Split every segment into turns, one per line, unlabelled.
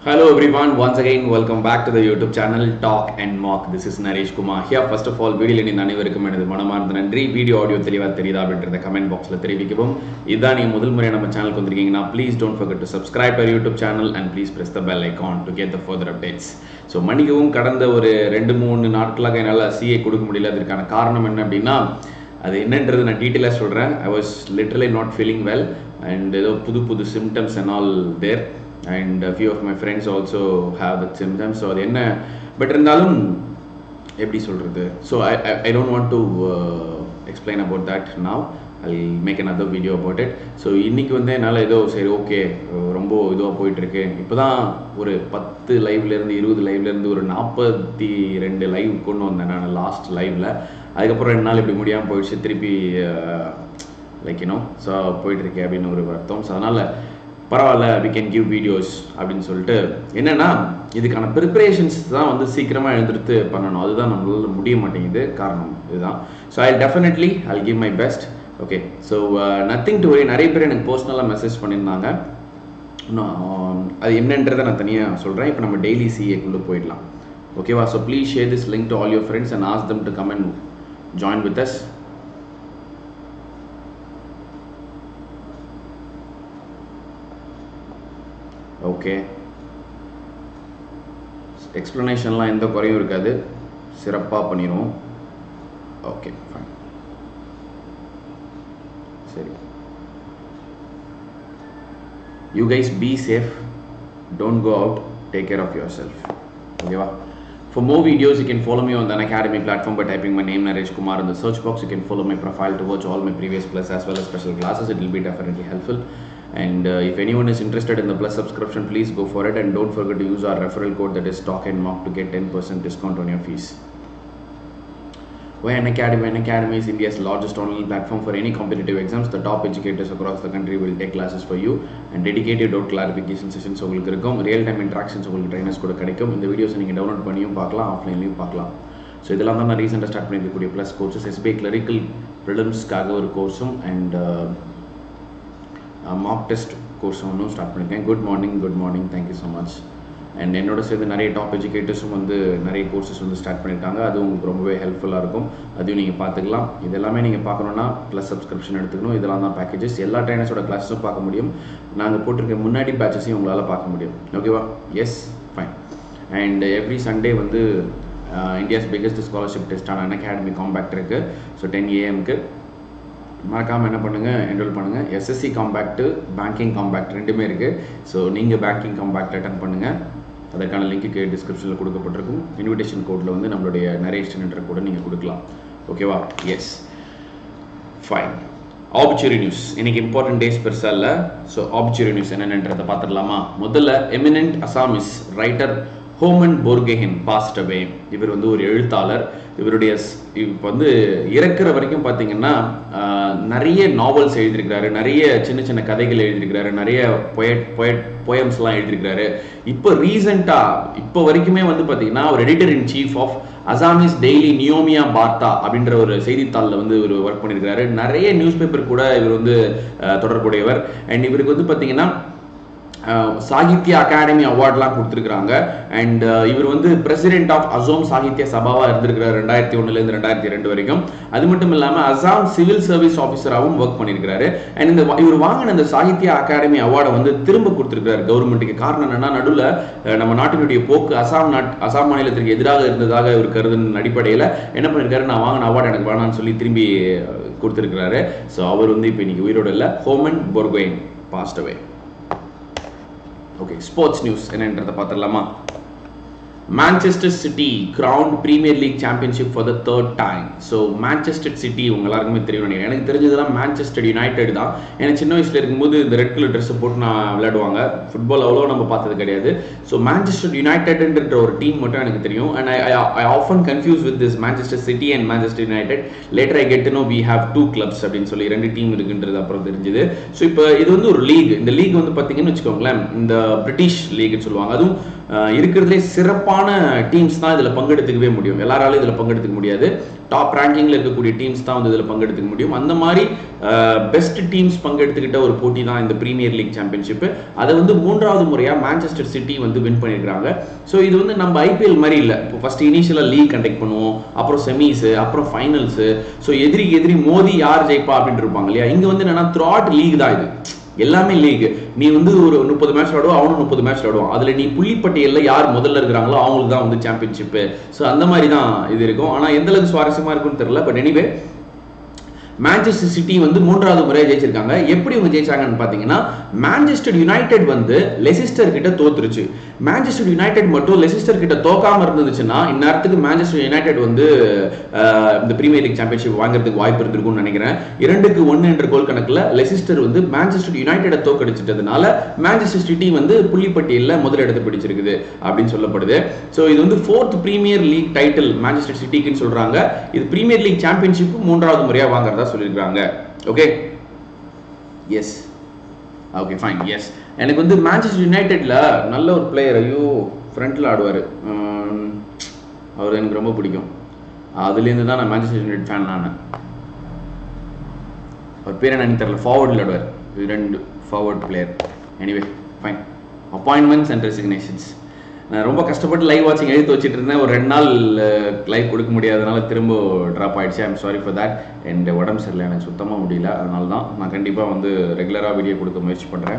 Hello everyone, once again welcome back to the YouTube channel Talk and Mock. This is Naresh Kumar here. First of all, வீடியோல நீ அனைவருக்கும் எனது மனமார்ந்த நன்றி video audio தெளிவாக தெரியுதா அப்படின்றத கமெண்ட் பாக்ஸில் தெரிவிக்கவும் இதான் நீங்கள் முதல் முறை நம்ம சேனலுக்கு வந்திருக்கீங்கன்னா please don't forget to subscribe our YouTube channel and please press the bell icon to get the further updates. So மன்னிக்கவும் கடந்த ஒரு ரெண்டு மூணு நாட்களாக என்னால் சிஏ கொடுக்க முடியல அதற்கான காரணம் என்ன அப்படின்னா அது என்னன்றது நான் டீட்டெயிலாக சொல்கிறேன் I was literally not feeling well and ஏதோ புது புது symptoms and all there and few of my friends also have that symptoms so அது என்ன பட் இருந்தாலும் எப்படி சொல்கிறது so I I don't want to explain about that now I make another video about it so இன்றைக்கி வந்து என்னால் ஏதோ சரி ஓகே ரொம்ப இதுவாக போயிட்டுருக்கு இப்போ தான் ஒரு பத்து லைவ்லேருந்து இருபது லைவ்லேருந்து ஒரு நாற்பத்தி ரெண்டு லைவ் கொண்டு வந்தேன் நான் லாஸ்ட் லைவில் அதுக்கப்புறம் ரெண்டு நாள் இப்படி முடியாமல் போயிடுச்சு திருப்பி லைக் யூனோ ஸோ போயிட்டுருக்கேன் அப்படின்னு ஒரு அர்த்தம் ஸோ அதனால் பரவாயில்ல வி கேன் கிவ் வீடியோஸ் அப்படின்னு சொல்லிட்டு என்னென்னா இதுக்கான ப்ரிப்பரேஷன்ஸ் தான் வந்து சீக்கிரமாக எழுந்திருத்து பண்ணணும் அதுதான் நம்மளால முடிய மாட்டேங்குது காரணம் இதுதான் so I definitely I give my best okay so nothing to நிறைய பேர் எனக்கு பர்சனலாக மெசேஜ் பண்ணியிருந்தாங்க இன்னும் அது என்னன்றதை நான் தனியாக சொல்கிறேன் இப்போ நம்ம டெய்லி சிஏக்குள்ளே போயிடலாம் ஓகேவா so please share this link to all your friends and ask them to come and join with us okay எக்ஸ்ப்ளனேஷன்லாம் எந்த குறையும் இருக்காது சிறப்பாக பண்ணிடுவோம் ஓகே ஃபைன் சரி you guys be safe don't go out take care of yourself ஓகேவா For more videos, you can follow me on the Academy platform by typing my name Naresh Kumar in the search box. You can follow my profile to watch all my previous plus as well as special classes. It will be definitely helpful. And uh, if anyone is interested in the plus subscription, please go for it and don't forget to use our referral code that is Talk and Mock to get 10% discount on your fees. Why Academy? Academy is India's largest online platform for any competitive exams. The top educators across the country will take classes for you and dedicated doubt clarification sessions உங்களுக்கு இருக்கும் real time interactions உங்களுக்கு trainers கூட கிடைக்கும் இந்த videos நீங்கள் download பண்ணியும் பார்க்கலாம் ஆஃப்லைன்லையும் பார்க்கலாம் ஸோ இதெல்லாம் தான் நான் ரீசெண்டாக ஸ்டார்ட் பண்ணியிருக்கக்கூடிய ப்ளஸ் கோர்சஸ் எஸ்பிஐ கிளரிக்கல் ப்ரிலிம்ஸ்க்காக ஒரு கோர்ஸும் அண்ட் மாக் டெஸ்ட் கோர்ஸ் ஒன்றும் ஸ்டார்ட் பண்ணியிருக்கேன் good morning good morning thank you so much and என்னோட சேர்ந்து நிறைய டாப் எஜுகேட்டர்ஸும் வந்து நிறைய கோர்சஸ் வந்து ஸ்டார்ட் பண்ணியிருக்காங்க அது உங்களுக்கு ரொம்பவே ஹெல்ப்ஃபுல்லாக இருக்கும் அதையும் நீங்கள் பார்த்துக்கலாம் இது எல்லாமே நீங்கள் பார்க்கணுன்னா ப்ளஸ் சப்ஸ்கிரிப்ஷன் எடுத்துக்கணும் இதெல்லாம் தான் பேக்கேஜஸ் எல்லா ட்ரைனர்ஸோட கிளாஸஸும் பார்க்க முடியும் நாங்கள் போட்டிருக்க முன்னாடி பேட்சஸையும் உங்களால் பார்க்க முடியும் ஓகேவா yes fine and every Sunday வந்து இந்தியாஸ் பிக்கஸ்ட் ஸ்காலர்ஷிப் டெஸ்டான அன் அகாடமி காம்பேக்ட் இருக்குது ஸோ டென் ஏஎம்க்கு மறக்காமல் என்ன பண்ணுங்கள் என்ரோல் பண்ணுங்கள் எஸ்எஸ்சி காம்பேக்ட்டு பேங்கிங் காம்பேக்ட் ரெண்டுமே இருக்குது ஸோ நீங்கள் பேங்கிங் காம்பேக்ட் அட்டன் பண்ணுங்கள் அதற்கான லிங்க்கு டிஸ்கிரிப்ஷனில் கொடுக்கப்பட்டிருக்கும் இன்விடேஷன் கோடில் வந்து நம்மளுடைய நரேஷன் என்ற கூட நீங்கள் கொடுக்கலாம் ஓகேவா எஸ் ஃபைன் ஆபிச்சுரி நியூஸ் இன்னைக்கு இம்பார்ட்டன்ட் டேஸ் பெருசாக இல்லை ஸோ ஆபிச்சுரி நியூஸ் என்னென்னன்றதை பார்த்துடலாமா முதல்ல eminent Assamese writer Homen Borgohain passed away இவர் வந்து ஒரு எழுத்தாளர் இவருடைய இப்போ வந்து இறக்குற வரைக்கும் பார்த்தீங்கன்னா நிறைய நாவல்ஸ் எழுதியிருக்கிறாரு நிறைய சின்ன சின்ன கதைகள் எழுதியிருக்கிறாரு நிறைய பொயட் பொயட் போயம்ஸ்லாம் எழுதியிருக்கிறாரு இப்போ ரீசெண்டாக இப்போ வரைக்குமே வந்து பார்த்தீங்கன்னா ஒரு editor in chief of Assamese daily Niyomiya Barta அப்படின்ற ஒரு செய்தித்தாளில் வந்து இவர் ஒர்க் பண்ணியிருக்கிறாரு நிறைய நியூஸ் பேப்பர் கூட இவர் வந்து தொடர்புடையவர் அண்ட் இவருக்கு வந்து பார்த்தீங்கன்னா சாகித்ய அகாடமி அவார்ட்லாம் கொடுத்துருக்குறாங்க அண்ட் இவர் வந்து பிரசிடென்ட் ஆஃப் அசோம் சாகித்ய சபாவாக இருந்திருக்கிறார் ரெண்டாயிரத்தி ஒன்றுலேருந்து ரெண்டாயிரத்தி ரெண்டு வரைக்கும் அது மட்டும் இல்லாமல் அசாம் சிவில் சர்வீஸ் ஆஃபீஸராகவும் ஒர்க் பண்ணியிருக்கிறாரு அண்ட் இந்த இவர் வாங்கின இந்த சாகித்ய அகாடமி அவார்டை வந்து திரும்ப கொடுத்துருக்கிறார் கவர்மெண்ட்டுக்கு காரணம் என்னன்னா நடுவில் நம்ம நாட்டினுடைய போக்கு அசாம் நாட் அசாம் மாநிலத்திற்கு எதிராக இருந்ததாக இவர் கருதின் அடிப்படையில் என்ன பண்ணியிருக்காரு நான் வாங்கின அவார்டு எனக்கு வேணாம்னு சொல்லி திரும்பி கொடுத்துருக்கிறாரு ஸோ அவர் வந்து இப்போ இன்னைக்கு உயிரோடு இல்லை Homen Borgohain passed away okay sports news என்னன்றதை பார்த்துடலாமா Manchester City crowned Premier League championship for the third time so Manchester City உங்க எல்லாருக்குமே தெரியும் நினைக்கிறேன் எனக்கு தெரிஞ்சதெல்லாம் மான்செஸ்டர் யுனைடெட் தான் எனக்கு சின்ன வயசுல இருக்கும்போது இந்த ரெட் கலர் ட்ரெஸ் போட்டு நான் விளையாடுவாங்க ஃபுட்பால் அவ்வளோ நம்ம பார்த்தது கிடையாது ஸோ மான்செஸ்டர் யுனைடெட்ன்ற ஒரு டீம் மட்டும் எனக்கு தெரியும் and I I often confuse with this Manchester City and Manchester United later I get know we have two clubs அப்படின்னு சொல்லி ரெண்டு டீம் இருக்குன்றது அப்புறம் தெரிஞ்சுது ஸோ இப்போ இது வந்து ஒரு லீக் இந்த லீக் வந்து பார்த்தீங்கன்னு வச்சுக்கோங்களேன் இந்த பிரிட்டிஷ் லீக்னு சொல்லுவாங்க அதுவும் அஹ் இருக்கிறதுலே சிறப்பான டீம்ஸ் தான் இதில் பங்கெடுத்துக்கவே முடியும் எல்லாராலும் இதில் பங்கெடுத்துக்க முடியாது டாப் ரேங்கிங்கில் இருக்கக்கூடிய டீம்ஸ் தான் வந்து இதில் பங்கெடுத்துக்க முடியும் அந்த மாதிரி பெஸ்ட் டீம்ஸ் பங்கெடுத்துக்கிட்ட ஒரு போட்டி தான் இந்த பிரீமியர் லீக் சாம்பியன்ஷிப் அதை வந்து மூன்றாவது முறையாக மான்செஸ்டர் சிட்டி வந்து வின் பண்ணியிருக்காங்க ஸோ இது வந்து நம்ம ஐபிஎல் மாதிரி இல்லை இப்போ ஃபர்ஸ்ட் இனிஷியலாக லீக் கண்டக்ட் பண்ணுவோம் அப்புறம் செமிஸ் அப்புறம் ஃபைனல்ஸு ஸோ எதிரி எதிரி மோதி யார் ஜெயிப்பா அப்படின்னு இருப்பாங்க இல்லையா இங்கே வந்து என்னன்னா த்ராட் லீக் தான் இது எல்லாமே லீக் நீ வந்து ஒரு முப்பது மேட்ச் விளாடுவோம் அவனும் முப்பது மேட்ச் விளாடுவான் அதுல நீ புள்ளிப்பட்டியல்ல யார் முதல்ல இருக்கிறாங்களோ அவங்களுக்கு தான் வந்து சாம்பியன்ஷிப் ஸோ அந்த மாதிரி தான் இது இருக்கும் ஆனா எந்த அளவுக்கு சுவாரஸ்யமா இருக்கும்னு தெரியல பட் எனிவே மான்செஸ்டர் சிட்டி வந்து மூன்றாவது முறையாக ஜெயிச்சிருக்காங்க எப்படி இவங்க ஜெயிச்சாங்கன்னு பார்த்தீங்கன்னா மான்செஸ்டர் யுனைடெட் வந்து லெசிஸ்டர் கிட்ட தோத்துருச்சு மான்செஸ்டர் யுனைடெட் மட்டும் லெசிஸ்டர் கிட்ட தோக்காம இருந்துச்சுன்னா இந்நேரத்துக்கு மான்செஸ்டர் யுனைடெட் வந்து அஹ், இந்த பிரீமியர் லீக் சாம்பியன்ஷிப் வாங்குறதுக்கு வாய்ப்பு இருந்திருக்கும்னு நினைக்கிறேன் இரண்டுக்கு ஒன்று என்ற கோல் கணக்குல லெசிஸ்டர் வந்து மான்செஸ்டர் யுனைடெடை தோக்கடிச்சிட்டதுனால மான்செஸ்டர் சிட்டி வந்து புள்ளிப்பட்டியலில் முதல் இடத்தை பிடிச்சிருக்குது அப்படின்னு சொல்லப்படுது ஸோ இது வந்து fourth Premier League title Manchester சிட்டிக்குன்னு சொல்றாங்க இது பிரீமியர் லீக் சாம்பியன்ஷிப் மூன்றாவது முறையாக வாங்குறதா சொல்லியிருக்காங்க okay yes okay fine yes எனக்கு வந்து மான்செஸ்டர் யுனைடெட்ல நல்ல ஒரு பிளேயர் ஐயோ ஃப்ரண்ட்ல ஆடுவார் அவர் எனக்கு ரொம்ப பிடிக்கும் அதுலேருந்து தான் நான் மான்செஸ்டர் யுனைடெட் ஃபேன் நான் அவர் பேர் என்னன்னு தெரியல ஃபார்வர்டில் ஆடுவார் இது ரெண்டு forward player anyway fine appointments and resignations நான் ரொம்ப கஷ்டப்பட்டு லைவ் வாட்சிங் எழுத்து வச்சுட்டு இருந்தேன் ஒரு ரெண்டு நாள் லைவ் கொடுக்க முடியாதனால திரும்ப ட்ராப் ஆயிடுச்சு ஐம் சாரி ஃபார் தட் என் உடம்பு சரியில்லை எனக்கு சுத்தமாக முடியல அதனால தான் நான் கண்டிப்பாக வந்து ரெகுலராக வீடியோ கொடுக்க முயற்சி பண்ணுறேன்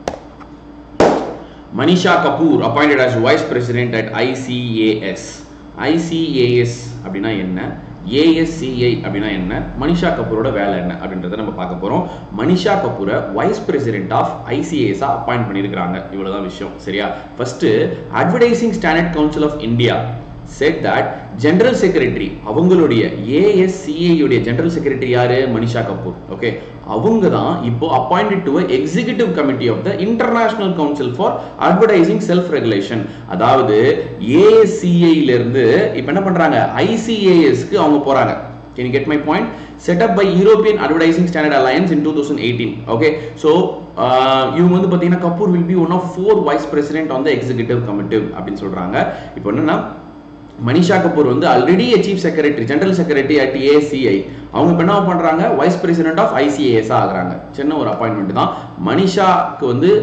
Manisha Kapoor appointed as vice president at ICAS ICAS அப்படின்னா என்ன ஏஎஸ்சிஐ அப்படின்னா என்ன மனிஷா கபூரோட வேலை என்ன அப்படின்றத நம்ம பார்க்க போறோம் மனிஷா கபூரை vice president of ICAS appoint பண்ணியிருக்கிறாங்க இவ்வளவுதான் விஷயம் சரியா first advertising standard council of India said that general secretary அவங்களுடைய ஏஎஸ்சிஐ உடைய ஜெனரல் செக்ரட்டரி யாரு மனிஷா கபூர் ஓகே அவங்க தான் இப்போ appointed to executive committee of the international council for advertising self regulation அதாவது ஏஎஸ்சிஐல இருந்து இப்போ என்ன பண்றாங்க ஐசிஏஎஸ்க்கு அவங்க போறாங்க Can you get my point? Set up by European Advertising Standard Alliance in 2018. Okay, so uh, இவங்க வந்து பார்த்தீங்கன்னா Kapoor will be one of four vice president on the executive committee அப்படின்னு சொல்றாங்க இப்போ என்னன்னா மனிஷா கபூர் வந்து already chief secretary general secretary at ACI அவங்க இப்போ என்ன பண்றாங்க வைஸ் பிரசிடென்ட் ஆஃப் ஐசிஏஎஸ் ஆகுறாங்க சின்ன ஒரு அப்பாயின்மெண்ட் தான் மனிஷாக்கு வந்து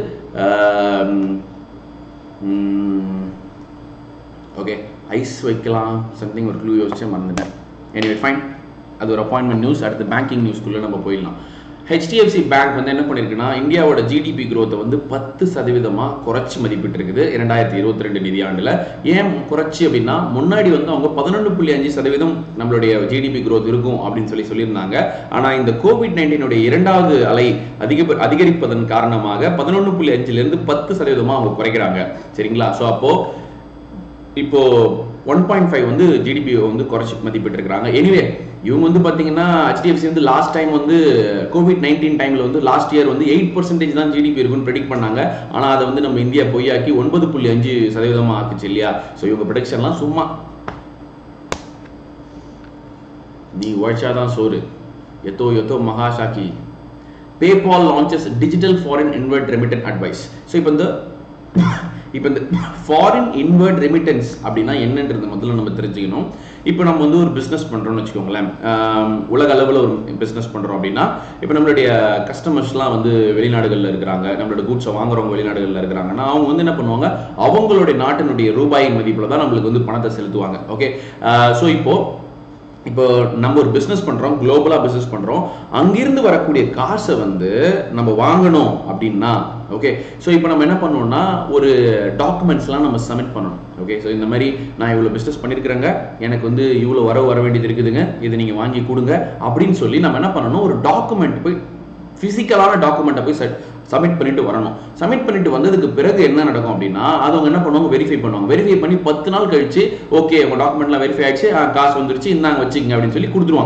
ஓகே ஐஸ் வைக்கலாம் சம்திங் ஒரு க்ளூ யோசிச்சு மறந்துட்டேன் எனிவே ஃபைன் அது ஒரு அப்பாயின்மெண்ட் நியூஸ் அடுத்து பேங்கிங் நியூஸ்க்குள்ளே நம்ம போயிடலாம் ஹெச்டிஎஃப்சி பேங்க் வந்து என்ன பண்ணியிருக்குன்னா இந்தியாவோட ஜிடிபி growth வந்து பத்து சதவீதமாக குறைச்சி மதிப்பிட்டு இருக்குது இரண்டாயிரத்தி இருபத்தி ரெண்டு நிதியாண்டில் ஏன் குறைச்சி அப்படின்னா முன்னாடி வந்து அவங்க பதினொன்று புள்ளி அஞ்சு சதவீதம் நம்மளுடைய ஜிடிபி growth இருக்கும் அப்படின்னு சொல்லி சொல்லியிருந்தாங்க ஆனால் இந்த கோவிட் நைன்டீனுடைய இரண்டாவது அலை அதிக அதிகரிப்பதன் காரணமாக பதினொன்று புள்ளி அஞ்சுலேருந்து பத்து சதவீதமாக அவங்க குறைக்கிறாங்க சரிங்களா ஸோ அப்போ இப்போ ஒன் பாயிண்ட் ஃபைவ் வந்து ஜிடிபி வந்து குறைச்சி மதிப்பிட்டு இருக்கிறாங்க எனிவே இவங்க வந்து பார்த்தீங்கன்னா ஹெச்டிஎஃப்சி வந்து லாஸ்ட் டைம் வந்து கோவிட் நைன்டீன் டைமில் வந்து லாஸ்ட் இயர் வந்து எயிட் பர்சன்டேஜ் தான் ஜிடிபி இருக்குன்னு ப்ரெடிக்ட் பண்ணாங்க ஆனால் அதை வந்து நம்ம இந்தியா பொய்யாக்கி ஒன்பது புள்ளி அஞ்சு சதவீதமாக ஆக்குச்சு இல்லையா ஸோ இவங்க ப்ரொடக்ஷன்லாம் சும்மா நீ உழைச்சாதான் சோறு எத்தோ எத்தோ மகாஷாக்கி PayPal launches digital foreign inward remittance advice so இப்போ இந்த இப்போ இந்த ஃபாரின் இன்வெர்ட் ரெமிட்டன்ஸ் அப்படின்னா என்னன்றது முதல்ல நம்ம தெரிஞ்சுக்கணும் இப்போ நம்ம வந்து ஒரு பிஸ்னஸ் பண்ணுறோம்னு வச்சுக்கோங்களேன் ஆம், உலக அளவில் ஒரு பிஸ்னஸ் பண்ணுறோம் அப்படின்னா இப்போ நம்மளுடைய கஸ்டமர்ஸ்லாம் வந்து வெளிநாடுகளில் இருக்கிறாங்க நம்மளோட கூட்ஸை வாங்குறவங்க வெளிநாடுகளில் இருக்கிறாங்கன்னா அவங்க வந்து என்ன பண்ணுவாங்க அவங்களுடைய நாட்டினுடைய ரூபாய் மதிப்பில் தான் நம்மளுக்கு வந்து பணத்தை செலுத்துவாங்க ஓகே ஸோ இப்போ இப்போ நம்ம ஒரு பிஸ்னஸ் பண்றோம் குளோபலா பிஸ்னஸ் பண்றோம் அங்கிருந்து வரக்கூடிய காசை வந்து நம்ம வாங்கணும் அப்படின்னா ஓகே ஸோ இப்போ நம்ம என்ன பண்ணணும்னா ஒரு டாக்குமெண்ட்ஸ்லாம் நம்ம சப்மிட் பண்ணணும் ஓகே ஸோ இந்த மாதிரி நான் இவ்வளோ பிஸ்னஸ் பண்ணியிருக்கிறேங்க எனக்கு வந்து இவ்வளோ வரவு வர வேண்டியது இருக்குதுங்க இதை நீங்கள் வாங்கி கொடுங்க அப்படின்னு சொல்லி நம்ம என்ன பண்ணணும் ஒரு டாக்குமெண்ட் போய் ஃபிசிக்கலான டாக்குமெண்ட்டை போய் செட் சப்மிட் பண்ணிட்டு வரணும் சப்மிட் பண்ணிட்டு வந்ததுக்கு பிறகு என்ன நடக்கும் அப்படின்னா அது அவங்க என்ன பண்ணுவாங்க வெரிஃபை பண்ணுவாங்க வெரிஃபை பண்ணி பத்து நாள் கழிச்சு ஓகே உங்க டாக்குமெண்ட்லாம் வெரிஃபை ஆயிடுச்சு ஆ, காசு வந்துருச்சு இந்தாங்க வச்சுக்கங்க அப்படின்னு சொல்லி கொடுத்துருவாங்க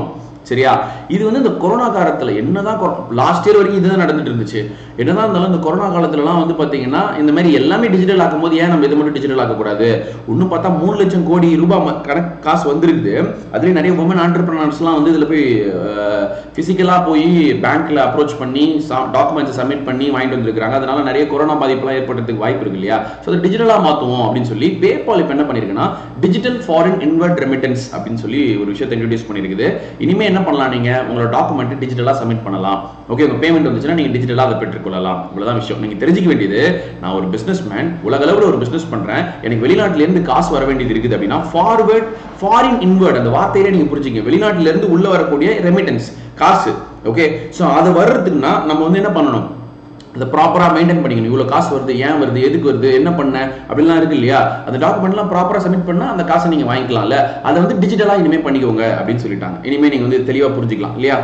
சரியா இது வந்து இந்த கொரோனா காலத்துல என்னதான் லாஸ்ட் இயர் வரைக்கும் இதுதான் நடந்துட்டு இருந்துச்சு என்னதான் இருந்தாலும் இந்த கொரோனா காலத்துலலாம் வந்து பாத்தீங்கன்னா இந்த மாதிரி எல்லாமே டிஜிட்டல் ஆக்கும் போது ஏன் நம்ம இதை மட்டும் டிஜிட்டல் ஆக்கக்கூடாது இன்னும் பார்த்தா மூணு லட்சம் கோடி ரூபாய் ம- கணக்கு காசு வந்திருக்குது அதுலயும் நிறைய உமன் ஆண்டர்பிரினர்ஸ்லாம் வந்து இதுல போய் பிசிக்கலா போய் பேங்க்ல அப்ரோச் பண்ணி டாக்குமெண்ட்ஸ் சப்மிட் பண்ணி வாங்கிட்டு வந்திருக்காங்க அதனால நிறைய கொரோனா பாதிப்புலாம் ஏற்படுறதுக்கு வாய்ப்பு இருக்கு இல்லையா ஸோ அதை டிஜிட்டலா மாத்துவோம் அப்படின்னு சொல்லி பேபால் இப்போ என்ன பண்ணிருக்குன்னா டிஜிட்டல் ஃபாரின் இன்வெர்ட் ரெமிட்டன்ஸ் அப்படின்னு சொல்லி ஒரு விஷயத்தை இன்ட்ரடியூஸ் பண்ணிருக்குது இனிமே என்ன பண்ணலாம் நீங்க உங்களோட டாக்குமெண்ட் டிஜிட்டலா சப்மிட் பண்ணலாம் ஓகே உங்க பேமெண்ட் வந்துச்சுன்னா நீங்க டிஜிட்டலா அதை பெற்றுக்கொள்ளலாம் இவ்வளவுதான் விஷயம் நீங்க தெரிஞ்சுக்க வேண்டியது நான் ஒரு பிசினஸ் மேன் உலக அளவுல ஒரு பிசினஸ் பண்றேன் எனக்கு வெளிநாட்டுல இருந்து காசு வர வேண்டியது இருக்குது அப்படின்னா ஃபார்வர்ட் ஃபாரின் இன்வெர்ட் அந்த வார்த்தையில நீங்க புரிஞ்சுங்க வெளிநாட்டுல இருந்து உள்ள வரக்கூடிய ரெமிட்டன்ஸ் காசு ஓகே ஸோ அது வர்றதுக்குன்னா நம்ம வந்து என்ன பண்ணணும் அதை ப்ராப்பராக மெயின்டைன் பண்ணிக்கணும் இவ்வளோ காசு வருது ஏன் வருது எதுக்கு வருது என்ன பண்ண அப்படிலாம் இருக்கு இல்லையா அந்த டாக்குமெண்ட்லாம் ப்ராப்பராக சப்மிட் பண்ணா அந்த காசை நீங்கள் வாங்கிக்கலாம்ல அதை வந்து டிஜிட்டலாக இனிமேல் பண்ணிக்கோங்க அப்படின்னு சொல்லிட்டாங்க இனிமேல் நீங்கள் வந்து தெளிவாக புரிஞ்சுக்கலாம் இல்லையா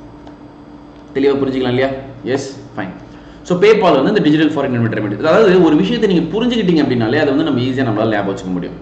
தெளிவாக புரிஞ்சுக்கலாம் இல்லையா எஸ் ஃபைன் ஸோ பேபால் வந்து இந்த டிஜிட்டல் ஃபாரின் இன்வெஸ்ட்மெண்ட் அதாவது ஒரு விஷயத்தை நீங்கள் புரிஞ்சுக்கிட்டீங்க அப்படின்னாலே அதை வந்து நம்ம ஈஸியாக நம்மளால ஞாபகம் வச்சுக்க முடியும்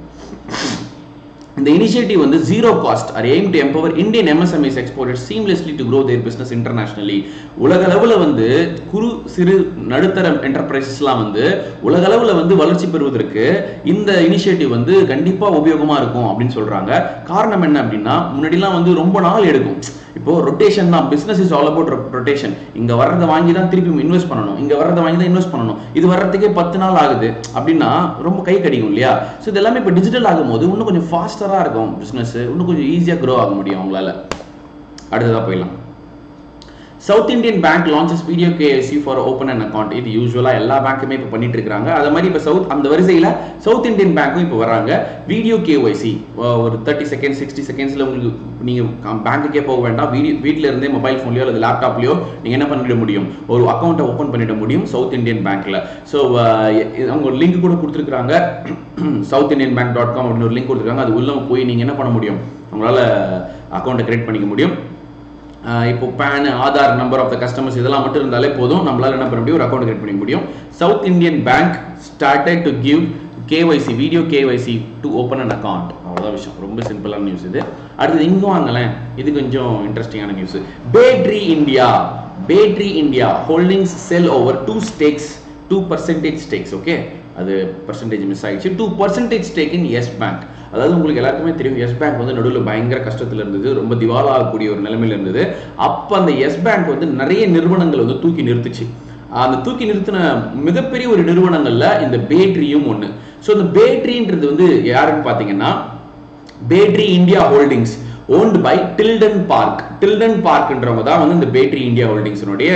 இந்த இனிஷியேட்டிவ் வந்து zero cost R aim to empower Indian MSMEs exported seamlessly to grow there business internationally உலக அளவில் வந்து குறு சிறு நடுத்தர என்டர்பிரைசஸ்லாம் வந்து உலக அளவில் வந்து வளர்ச்சி பெறுவதற்கு இந்த இனிஷியேட்டிவ் வந்து கண்டிப்பாக உபயோகமாக இருக்கும் அப்படின்னு சொல்றாங்க காரணம் என்ன அப்படின்னா முன்னாடிலாம் வந்து ரொம்ப நாள் எடுக்கும் இப்போ ரொட்டேஷன் தான் business is all about rotation இங்க வர்றதை வாங்கி தான் திருப்பி இன்வெஸ்ட் பண்ணணும் இங்க வர்றதை வாங்கி தான் இன்வெஸ்ட் பண்ணணும் இது வர்றதுக்கே பத்து நாள் ஆகுது அப்படின்னா ரொம்ப கை கடிக்கும் இல்லையா ஸோ இது எல்லாமே இப்போ டிஜிட்டல் ஆகும்போது இன்னும் கொஞ்சம் ஃபாஸ்டரா இருக்கும் பிசினஸ் இன்னும் கொஞ்சம் ஈஸியா க்ரோ ஆக முடியும் அவங்களால அடுத்ததா போயிடலாம் South Indian Bank launches video KYC for open and account இது யூஸ்வலா எல்லா பேங்க்குமே இப்போ பண்ணிட்டு இருக்காங்க அது மாதிரி இப்போ சவுத் அந்த வரிசையில சவுத் இந்தியன் பேங்க்கும் இப்போ வராங்க வீடியோ கேஒய்சி ஒரு தேர்ட்டி செகண்ட் சிக்ஸ்டி செகண்ட்ஸ்ல உங்களுக்கு நீங்க பேங்க்குக்கே போக வேண்டாம் வீடியோ வீட்ல இருந்தே மொபைல் ஃபோன்லயோ அல்லது லேப்டாப்லயோ நீங்க என்ன பண்ணிட முடியும் ஒரு அக்கௌண்ட்டை ஓப்பன் பண்ணிட முடியும் சவுத் இந்தியன் பேங்க்ல ஸோ அவங்க ஒரு லிங்க் கூட கொடுத்துருக்காங்க south Indian bank dot com அப்படின்னு ஒரு லிங்க் கொடுத்துருக்காங்க அது உள்ள போய் நீங்க என்ன பண்ண முடியும் உங்களால அக்கௌண்ட்டை கிரியேட் பண்ணிக்க முடியும் ஆஹ் இப்போ PAN Aadhaar number of the customers இதெல்லாம் மட்டும் இருந்தாலே போதும் நம்மளால என்ன பண்ண முடியும் ஒரு அக்கௌண்ட் கிரியேட் பண்ணிக்க முடியும் south Indian bank started to give KYC video KYC to open an account அவ்வளோதான் விஷயம் ரொம்ப சிம்பிளான நியூஸ் இது அடுத்தது இங்கே வாங்கலேன் இது கொஞ்சம் இன்ட்ரெஸ்டிங்கான news Patri India Patri India Holdings sell over two stakes two percentage stakes okay அது பர்சன்டேஜ் மிஸ் ஆயிடுச்சு two percentage stake in Yes Bank அதாவது உங்களுக்கு எல்லாருக்குமே தெரியும் எஸ் பேங்க் வந்து நடுவில் பயங்கர கஷ்டத்தில் இருந்தது ரொம்ப திவாலா ஆகக்கூடிய ஒரு நிலைமையில இருந்தது அப்போ அந்த எஸ் பேங்க் வந்து நிறைய நிறுவனங்கள் வந்து தூக்கி நிறுத்துச்சு அந்த தூக்கி நிறுத்தின மிகப்பெரிய ஒரு நிறுவனங்கள்ல இந்த பேட்ரியும் ஒன்று ஸோ இந்த பேட்ரின்றது வந்து யாருன்னு பார்த்தீங்கன்னா Patri India Holdings owned by Tilden Park டில்டன் பார்க்ன்றவங்க தான் வந்து இந்த பேட்ரி இந்தியா ஹோல்டிங்ஸினுடைய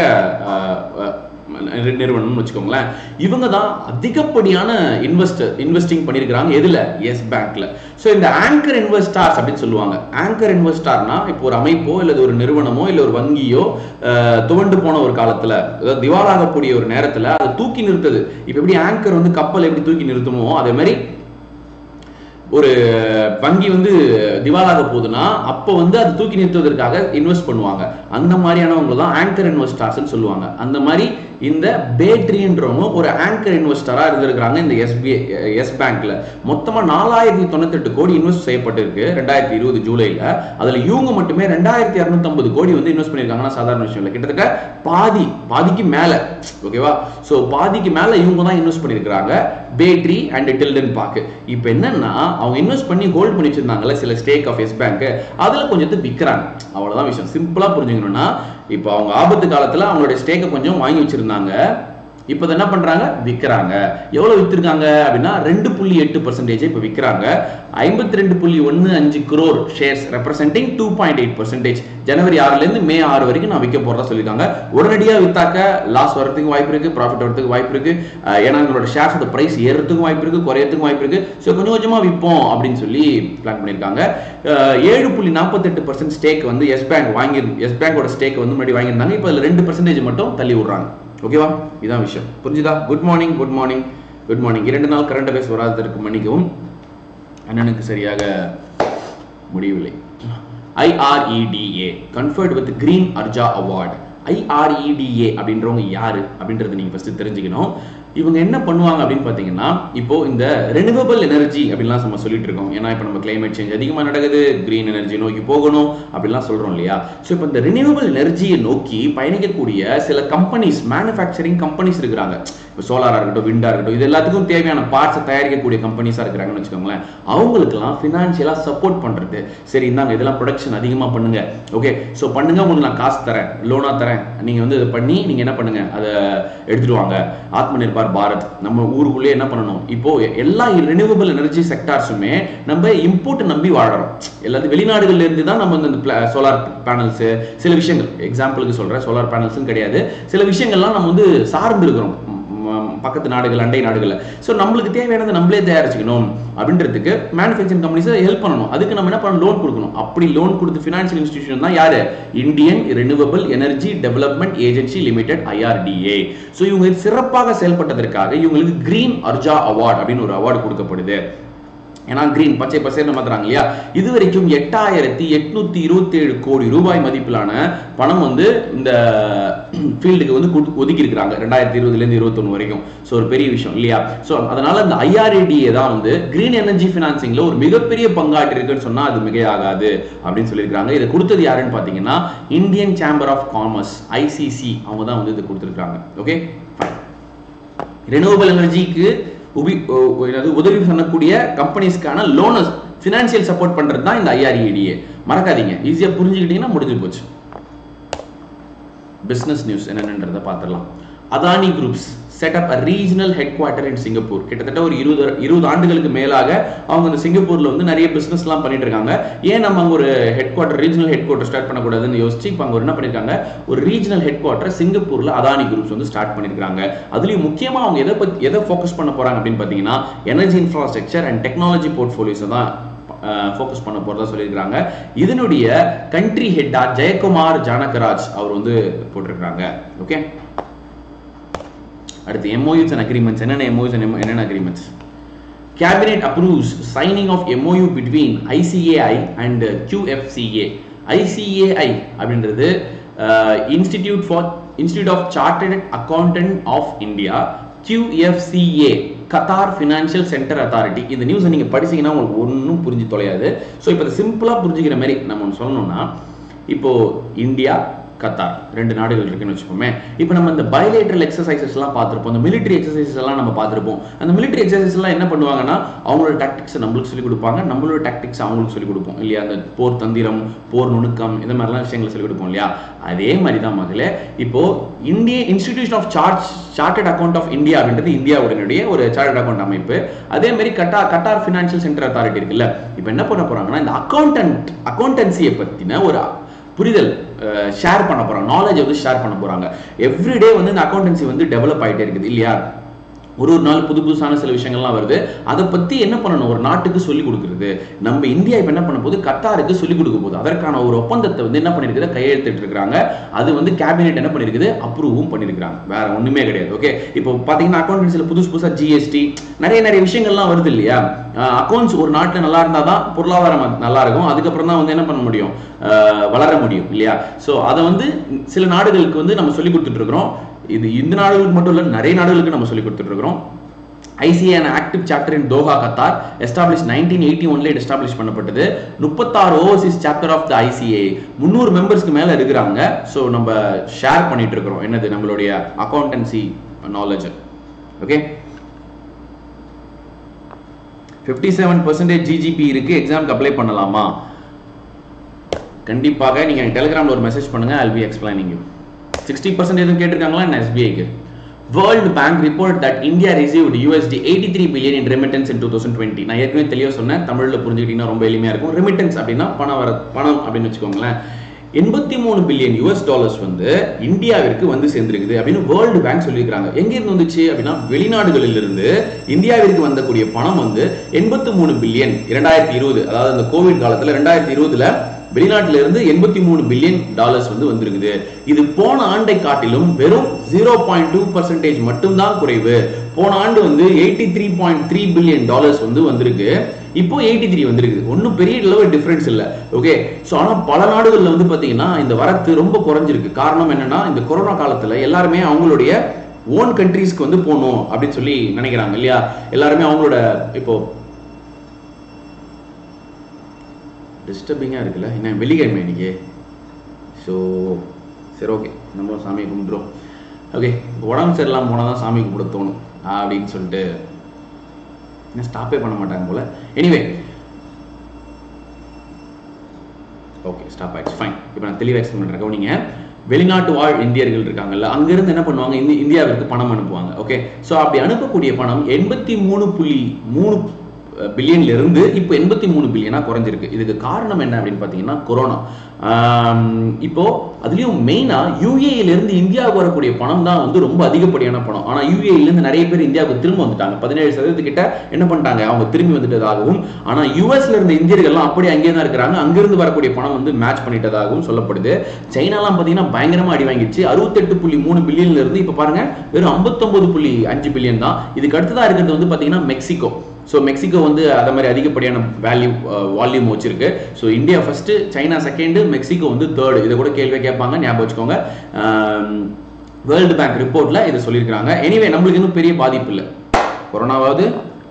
நிறுவனம்னு வச்சுக்கோங்களேன் இவங்க தான் அதிகப்படியான இன்வெஸ்டர் இன்வெஸ்டிங் பண்ணியிருக்கிறாங்க எதுல எஸ் பேங்க்ல ஸோ இந்த ஆங்கர் இன்வெஸ்டார்ஸ் அப்படின்னு சொல்லுவாங்க ஆங்கர் இன்வெஸ்டார்னா இப்போ ஒரு அமைப்போ இல்லை ஒரு நிறுவனமோ இல்லை ஒரு வங்கியோ அஹ், துவண்டு போன ஒரு காலத்துல அதாவது திவாலாகக்கூடிய ஒரு நேரத்துல அதை தூக்கி நிறுத்துது இப்போ எப்படி ஆங்கர் வந்து கப்பல் எப்படி தூக்கி நிறுத்துமோ அதே மாதிரி ஒரு வங்கி வந்து திவாலாக போகுதுன்னா அப்போ வந்து அது தூக்கி நிறுத்துவதற்காக இன்வெஸ்ட் பண்ணுவாங்க அந்த மாதிரியானவங்க தான் ஆங்கர் இன்வெஸ்டார்ஸ்னு சொல்லுவாங்க அந்த மாதிரி இந்த பேட்ரின்றவங்க ஒரு ஆங்கர் இன்வெஸ்டரா இருந்திருக்கிறாங்க இந்த எஸ்பிஐ எஸ் பேங்க்ல மொத்தமா நாலாயிரத்தி தொண்ணூத்தெட்டு கோடி இன்வெஸ்ட் செய்யப்பட்டிருக்கு ரெண்டாயிரத்தி இருபது ஜூலைல அதுல இவங்க மட்டுமே ரெண்டாயிரத்தி இரநூத்தம்பது கோடி வந்து இன்வெஸ்ட் பண்ணியிருக்காங்கன்னா சாதாரண விஷயம் இல்லை கிட்டத்தட்ட பாதி பாதிக்கு மேல ஓகேவா ஸோ பாதிக்கு மேல இவங்க தான் இன்வெஸ்ட் பண்ணியிருக்கிறாங்க பேட்ரி அண்ட் டில்டன் பார்க் இப்போ என்னன்னா அவங்க இன்வெஸ்ட் பண்ணி ஹோல்ட் பண்ணி வச்சிருந்தாங்கல்ல சில ஸ்டேக் ஆஃப் எஸ் பேங்க் அதுல கொஞ்சத்தை விற்கிறாங்க அவ்வளவுதான் விஷயம் சிம்பிளா புரிஞ்சுக்கணும்னா இப்போ அவங்க ஆபத்து காலத்துல அவங்களுடைய ஸ்டேக்கை கொஞ்சம் வாங்கி வச்சிருந்தாங்க இப்போ என்ன பண்றாங்க விற்கிறாங்க எவ்வளவு வித்திருக்காங்க அப்படின்னா ரெண்டு புள்ளி எட்டு பர்சன்டேஜ் இப்போ விற்கிறாங்க ஐம்பத்தி ரெண்டு புள்ளி ஒன்று அஞ்சு crore shares representing two point eight percentage ஜனவரி ஆறுல இருந்து மே ஆறு வரைக்கும் நான் விற்க போறதா சொல்லியிருக்காங்க உடனடியாக வித்தாக்க லாஸ் வரதுக்கு வாய்ப்பு இருக்கு ப்ராஃபிட் வரதுக்கு வாய்ப்பு இருக்கு அஹ் ஏன்னா உங்களோட ஷேர்ஸோட பிரைஸ் ஏறதுக்கும் வாய்ப்பு இருக்கு குறையறதுக்கும் வாய்ப்பு இருக்கு ஸோ கொஞ்சம் கொஞ்சமா விற்போம் அப்படின்னு சொல்லி பிளான் பண்ணியிருக்காங்க அஹ் ஏழு புள்ளி நாற்பத்தெட்டு பர்சன்ட் ஸ்டேக் வந்து எஸ் பேங்க் வாங்கி எஸ் பேங்கோட ஸ்டேக் வந்து முன்னாடி வாங்கியிருந்தாங்க இப்போ அதில் ரெண்டு பர்சன்டேஜ் மட்டும் தள்ளி விடுறாங்க ஓகேவா இதான் விஷயம் புரிஞ்சுதா good morning good morning good morning இரண்டு நாள் கரண்ட் அஃபேர்ஸ் வராததற்கு மன்னிக்கவும் அண்ணனுக்கு சரியாக முடியவில்லை IREDA conferred with green Urja award IREDA அப்படின்றவங்க யாரு அப்படின்றத நீங்க ஃபர்ஸ்ட் தெரிஞ்சுக்கணும் இவங்க என்ன பண்ணுவாங்க அப்படின்னு பார்த்தீங்கன்னா இப்போ இந்த ரெனிவபிள் எனர்ஜி அப்படின்லாம் நம்ம சொல்லிட்டு இருக்கோம் ஏன்னா இப்போ நம்ம கிளைமேட் சேஞ்ச் அதிகமாக நடக்குது கிரீன் எனர்ஜி நோக்கி போகணும் அப்படிலாம் சொல்றோம் இல்லையா ஸோ இப்போ இந்த ரெனிவபிள் எனர்ஜியை நோக்கி பயணிக்கக்கூடிய சில கம்பெனிஸ் மேனுஃபேக்சரிங் கம்பெனிஸ் இருக்கிறாங்க இப்போ சோலாரா இருக்கட்டும் விண்டா இருக்கட்டும் இது எல்லாத்துக்கும் தேவையான பார்ட்ஸை தயாரிக்கக்கூடிய கம்பெனிஸாக இருக்கிறாங்கன்னு வச்சுக்கோங்களேன் அவங்களுக்குலாம் ஃபினான்ஷியலாக சப்போர்ட் பண்ணுறது சரி இந்தாங்க இதெல்லாம் ப்ரொடக்ஷன் அதிகமாக பண்ணுங்க ஓகே ஸோ பண்ணுங்க உங்களுக்கு நான் காசு தரேன் லோனாக தரேன் நீங்கள் வந்து இதை பண்ணி நீங்கள் என்ன பண்ணுங்க அதை எடுத்துட்டு வாங்க ஆத்ம நிர்பார் பாரத் நம்ம ஊருக்குள்ளேயே என்ன பண்ணணும் இப்போ எல்லா ரெனியூவபிள் எனர்ஜி செக்டார்ஸுமே நம்ம இம்போர்ட் நம்பி வாழறோம் எல்லாத்தையும் வெளிநாடுகள்ல இருந்து தான் நம்ம இந்த சோலார் பேனல்ஸ் சில விஷயங்கள் எக்ஸாம்பிளுக்கு சொல்றேன் சோலார் பேனல்ஸும் கிடையாது சில விஷயங்கள்லாம் நம்ம வந்து சார்ந்து இருக்கிறோம் பக்கத்து நாடுகள் அண்டை நாடுகள்ல ஸோ நம்மளுக்கு தேவையானதை நம்மளே தயாரிச்சுக்கணும் அப்படின்றதுக்கு மேனுஃபேக்சரிங் கம்பெனிஸை ஹெல்ப் பண்ணணும் அதுக்கு நம்ம என்ன பண்ணணும் லோன் கொடுக்கணும் அப்படி லோன் கொடுத்து ஃபினான்ஷியல் இன்ஸ்டிடியூஷன் தான் யாரு Indian renewable energy development agency limited IRDA so இவங்க சிறப்பாக செயல்பட்டதற்காக இவங்களுக்கு கிரீன் அர்ஜா அவார்ட் அப்படின்னு ஒரு அவார்டு கொடுக்கப்படுது ஏன்னா கிரீன் பச்சை பசேர்னு மாத்துறாங்க இல்லையா இது வரைக்கும் எட்டாயிரத்தி எட்நூத்தி இருபத்தி ஏழு கோடி ரூபாய் மதிப்பிலான பணம் வந்து இந்த ஃபீல்டுக்கு வந்து ஒதுக்கி இருக்கிறாங்க ரெண்டாயிரத்தி இருபதுல இருந்து இருபத்தொன்னு வரைக்கும் ஸோ ஒரு பெரிய விஷயம் இல்லையா ஸோ அதனால இந்த ஐஆர்ஏடிஏ தான் வந்து கிரீன் எனர்ஜி ஃபினான்சிங்ல ஒரு மிகப்பெரிய பங்காற்றி இருக்குன்னு சொன்னா அது மிகையாகாது அப்படின்னு சொல்லியிருக்காங்க இதை கொடுத்தது யாருன்னு பாத்தீங்கன்னா Indian chamber of commerce ICC அவங்க தான் வந்து இதை கொடுத்துருக்காங்க ஓகே ரெனியூவபிள் எனர்ஜிக்கு உபி என்னது உதவி பண்ணக்கூடிய கம்பெனிஸ்க்கான லோனஸ் ஃபினான்ஷியல் சப்போர்ட் பண்றது தான் இந்த ஐஆர்இடிஏ மறக்காதீங்க ஈஸியாக புரிஞ்சுக்கிட்டீங்கன்னா முடிஞ்சு போச்சு பிஸ்னஸ் நியூஸ் என்னென்னன்றதை பார்த்துடலாம் Adani groups set up a regional headquarter in Singapore கிட்டத்தட்ட ஒரு இருபது இருபது ஆண்டுகளுக்கு மேலாக அவங்க இந்த சிங்கப்பூர்ல வந்து நிறைய பிசினஸ்லாம் பண்ணிட்டு இருக்காங்க ஏன் நம்ம அங்க ஒரு headquarter regional headquarter start பண்ணக்கூடாதுன்னு யோசிச்சு இப்போ அங்க என்ன பண்ணிருக்காங்க ஒரு ரீஜனல் ஹெட் குவார்ட்டர் சிங்கப்பூர்ல அதானி குரூப்ஸ் வந்து ஸ்டார்ட் பண்ணிருக்காங்க அதுலயும் முக்கியமா அவங்க எதை பத்தி எதை ஃபோக்கஸ் பண்ண போறாங்க அப்படின்னு பாத்தீங்கன்னா energy infrastructure and technology portfolios தான் ஃபோக்கஸ் பண்ண போறதா சொல்லியிருக்காங்க இதனுடைய கண்ட்ரி ஹெட்டா ஜெயக்குமார் ஜானகராஜ் அவர் வந்து போட்டிருக்காங்க ஓகே அடுத்து எம்ஓயூஸ் அண்ட் அக்ரிமெண்ட்ஸ் என்னென்ன எம்ஓயூஸ் என்னென்ன agreements cabinet approves signing of MOU between ICAI and QFCA ICAI அப்படின்றது institute for institute of chartered accountant of India QFCA Qatar financial centre authority இந்த நியூஸை நீங்கள் படிச்சீங்கன்னா உங்களுக்கு ஒன்றும் புரிஞ்சு தொலையாது ஸோ இப்போ இதை சிம்பிளாக புரிஞ்சுக்கிற மாதிரி நம்ம ஒன்று சொல்லணும்னா இப்போ இந்தியா கத்தார் ரெண்டு நாடுகள் இருக்குன்னு வச்சுக்கோமே இப்போ நம்ம இந்த பயோலேட்ரல் எக்ஸசைசஸ் எல்லாம் பார்த்துருப்போம் அந்த மிலிட்டரி எக்ஸசைசஸ் எல்லாம் நம்ம பார்த்துருப்போம் அந்த மிலிட்டரி எக்ஸசைஸ் எல்லாம் என்ன பண்ணுவாங்கன்னா அவங்களோட டாக்டிக்ஸ் நம்மளுக்கு சொல்லிக் கொடுப்பாங்க நம்மளோட டாக்டிக்ஸ் அவங்களுக்கு சொல்லிக் கொடுப்போம் இல்லையா அந்த போர் தந்திரம் போர் நுணுக்கம் இந்த மாதிரிலாம் விஷயங்களை சொல்லிக் கொடுப்போம் இல்லையா அதே மாதிரி தான் மகளே இப்போ இந்திய institution of charge chartered account of India அப்படின்றது இந்தியாவுடனுடைய ஒரு சார்ட்டட் அக்கௌண்ட் அமைப்பு அதே மாதிரி கட்டா கட்டார் ஃபினான்ஷியல் சென்டர் அத்தாரிட்டி இருக்குல்ல இப்போ என்ன பண்ண போறாங்கன்னா இந்த அக்கௌண்டன்ட் அக்கௌண்டன்சியை பத்தின ஒரு புரிதல் ஷேர் பண்ண போறாங்க நாலேஜ் வந்து ஷேர் பண்ண போறாங்க எவ்ரிடே வந்து இந்த அக்கௌண்டன்சி வந்து டெவலப் ஆயிட்டே இருக்குது இல்லையா ஒரு ஒரு நாள் புது புதுசான சில விஷயங்கள்லாம் வருது அதை பத்தி என்ன பண்ணணும் ஒரு நாட்டுக்கு சொல்லி கொடுக்குறது நம்ம இந்தியா இப்ப என்ன பண்ண போது கத்தாருக்கு சொல்லி கொடுக்க போகுது அதற்கான ஒரு ஒப்பந்தத்தை வந்து என்ன பண்ணிருக்குது கையெழுத்திட்டு இருக்காங்க அது வந்து கேபினெட் என்ன பண்ணிருக்குது அப்ரூவும் பண்ணிருக்காங்க வேற ஒண்ணுமே கிடையாது ஓகே இப்போ பாத்தீங்கன்னா அக்கௌண்டன்சில புதுசு புதுசா ஜிஎஸ்டி நிறைய நிறைய விஷயங்கள்லாம் வருது இல்லையா அக்கௌண்ட்ஸ் ஒரு நாட்டுல நல்லா இருந்தா தான் பொருளாதாரம் நல்லா இருக்கும் அதுக்கப்புறம் தான் வந்து என்ன பண்ண முடியும் வளர முடியும் இல்லையா ஸோ அதை வந்து சில நாடுகளுக்கு வந்து நம்ம சொல்லி கொடுத்துட்டு இருக்கிறோம் இது இந்த நாடுகளுக்கு மட்டும் இல்லை நிறைய நாடுகளுக்கு நம்ம சொல்லி கொடுத்துட்டு இருக்கிறோம் ICA and active chapter in Doha Qatar establish nineteen eighty ஒன்ல எஸ்டாப்ளிஷ் பண்ணப்பட்டது முப்பத்தாறு overseas chapter of the ICA முந்நூறு மெம்பர்ஸ்க்கு மேல இருக்கிறாங்க ஸோ நம்ம ஷேர் பண்ணிட்டு இருக்கிறோம் என்னது நம்மளுடைய accountancy knowledge okay fifty seven percentage GGP இருக்கு எக்ஸாம்க்கு அப்ளை பண்ணலாமா கண்டிப்பாக நீங்க டெலிகிராம்ல ஒரு மெசேஜ் பண்ணுங்க I'll be explaining you sixty percent எதுவும் கேட்டிருக்காங்களா என்ன எஸ்பிஐக்கு world bank report that India received USD eighty three billion in remittance in two thousand twenty நான் ஏற்கனவே தெளிவாக சொன்னேன் தமிழில் புரிஞ்சுக்கிட்டீங்கன்னா ரொம்ப எளிமையாக இருக்கும் ரெமிட்டன்ஸ் அப்படின்னா பணம் வர பணம் அப்படின்னு வச்சுக்கோங்களேன் எண்பத்தி மூணு பில்லியன் யூஎஸ் டாலர்ஸ் வந்து இந்தியாவிற்கு வந்து சேர்ந்திருக்குது அப்படின்னு வேர்ல்டு பேங்க் சொல்லியிருக்காங்க எங்க இருந்து வந்துச்சு அப்படின்னா வெளிநாடுகளில் இருந்து இந்தியாவிற்கு வந்தக்கூடிய பணம் வந்து எண்பத்தி மூணு பில்லியன் இரண்டாயிரத்தி இருபது அதாவது அந்த கோவிட் காலத்துல ரெண்டாயிரத்தி இருபதுல வெளிநாட்டில இருந்து எண்பத்தி மூணு பில்லியன் டாலர்ஸ் வந்து வந்திருக்குது இது போன ஆண்டை காட்டிலும் வெறும் ஜீரோ பாயிண்ட் டூ பர்சன்டேஜ் மட்டும்தான் குறைவு போன ஆண்டு வந்து eighty three point three billion dollars வந்து வந்திருக்கு இப்போ எயிட்டி த்ரீ வந்திருக்கு ஒன்றும் பெரிய அளவு டிஃபரன்ஸ் இல்லை ஓகே ஸோ ஆனால் பல நாடுகளில் வந்து பார்த்தீங்கன்னா இந்த வரத்து ரொம்ப குறைஞ்சிருக்கு காரணம் என்னன்னா இந்த கொரோனா காலத்தில் எல்லாருமே அவங்களுடைய ஓன் கண்ட்ரீஸ்க்கு வந்து போகணும் அப்படின்னு சொல்லி நினைக்கிறாங்க இல்லையா எல்லாருமே அவங்களோட இப்போ டிஸ்டர்பிங்காக இருக்குல்ல என்ன வெள்ளிக்கிழமை இன்னைக்கு ஸோ சரி ஓகே நம்ம சாமியை கும்பிட்றோம் ஓகே உடம்பு சரியில்லாமல் போனால் தான் சாமி கும்பிட தோணும் அப்படின்னு சொல்லிட்டு என்ன ஸ்டாப்பே பண்ண மாட்டாங்க போல எனிவே ஓகே ஸ்டாப் ஆயிடுச்சு ஃபைன் இப்போ நான் தெளிவாக எக்ஸ்பிளைன் பண்ணுறேன் கவனிங்க வெளிநாட்டு வாழ் இந்தியர்கள் இருக்காங்கல்ல அங்கிருந்து என்ன பண்ணுவாங்க இந்தி இந்தியாவிற்கு பணம் அனுப்புவாங்க ஓகே ஸோ அப்படி அனுப்பக்கூடிய பணம் எண்பத்தி மூணு புள்ளி மூணு பில்லியன்ல இருந்து இப்போ எண்பத்தி மூணு பில்லியனா குறைஞ்சிருக்கு இதுக்கு காரணம் என்ன அப்படின்னு பார்த்தீங்கன்னா கொரோனா இப்போ அதுலயும் மெயினா யூஏல இருந்து இந்தியாவுக்கு வரக்கூடிய பணம் தான் வந்து ரொம்ப அதிகப்படியான பணம் ஆனா யூஏல இருந்து நிறைய பேர் இந்தியாவுக்கு திரும்ப வந்துட்டாங்க பதினேழு சதவீதத்துக்கிட்ட என்ன பண்ணிட்டாங்க அவங்க திரும்பி வந்துட்டதாகவும் ஆனா யூஎஸ்ல இருந்த இந்தியர்கள்லாம் அப்படியே அங்கேயே தான் இருக்கிறாங்க அங்கிருந்து வரக்கூடிய பணம் வந்து மேட்ச் பண்ணிட்டதாகவும் சொல்லப்படுது சைனாலாம் பார்த்தீங்கன்னா பயங்கரமா அடி வாங்கிடுச்சு அறுபத்தெட்டு புள்ளி மூணு பில்லியன்ல இருந்து இப்போ பாருங்க வெறும் ஐம்பத்தொன்பது புள்ளி அஞ்சு பில்லியன் தான் இதுக்கு அடுத்ததா இருக்கிறது வந்து பார்த்தீங்கன்னா மெக்சிகோ ஸோ மெக்சிகோ வந்து அதே மாதிரி அதிகப்படியான வேல்யூ வால்யூம் வச்சிருக்கு so India first China second Mexico வந்து தேர்டு இதை கூட கேள்வியாக கேட்பாங்க ஞாபகம் வச்சுக்கோங்க வேர்ல்டு பேங்க் ரிப்போர்ட்ல இதை சொல்லியிருக்காங்க எனிவே நம்மளுக்கு இன்னும் பெரிய பாதிப்பு இல்லை கொரோனாவாவது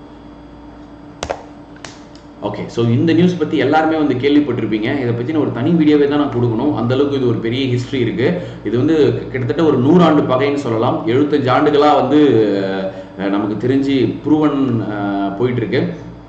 ஓகே ஸோ இந்த நியூஸ் பற்றி எல்லாருமே வந்து கேள்விப்பட்டிருப்பீங்க இதை பற்றின ஒரு தனி வீடியோவே தான் நான் கொடுக்கணும் அந்த அளவுக்கு இது ஒரு பெரிய ஹிஸ்ட்ரி இருக்கு இது வந்து கிட்டத்தட்ட ஒரு நூறாண்டு பகைன்னு சொல்லலாம் எழுபத்தஞ்சு ஆண்டுகளாக வந்து அஹ், நமக்கு தெரிஞ்சு ப்ரூவன் போயிட்டு இருக்கு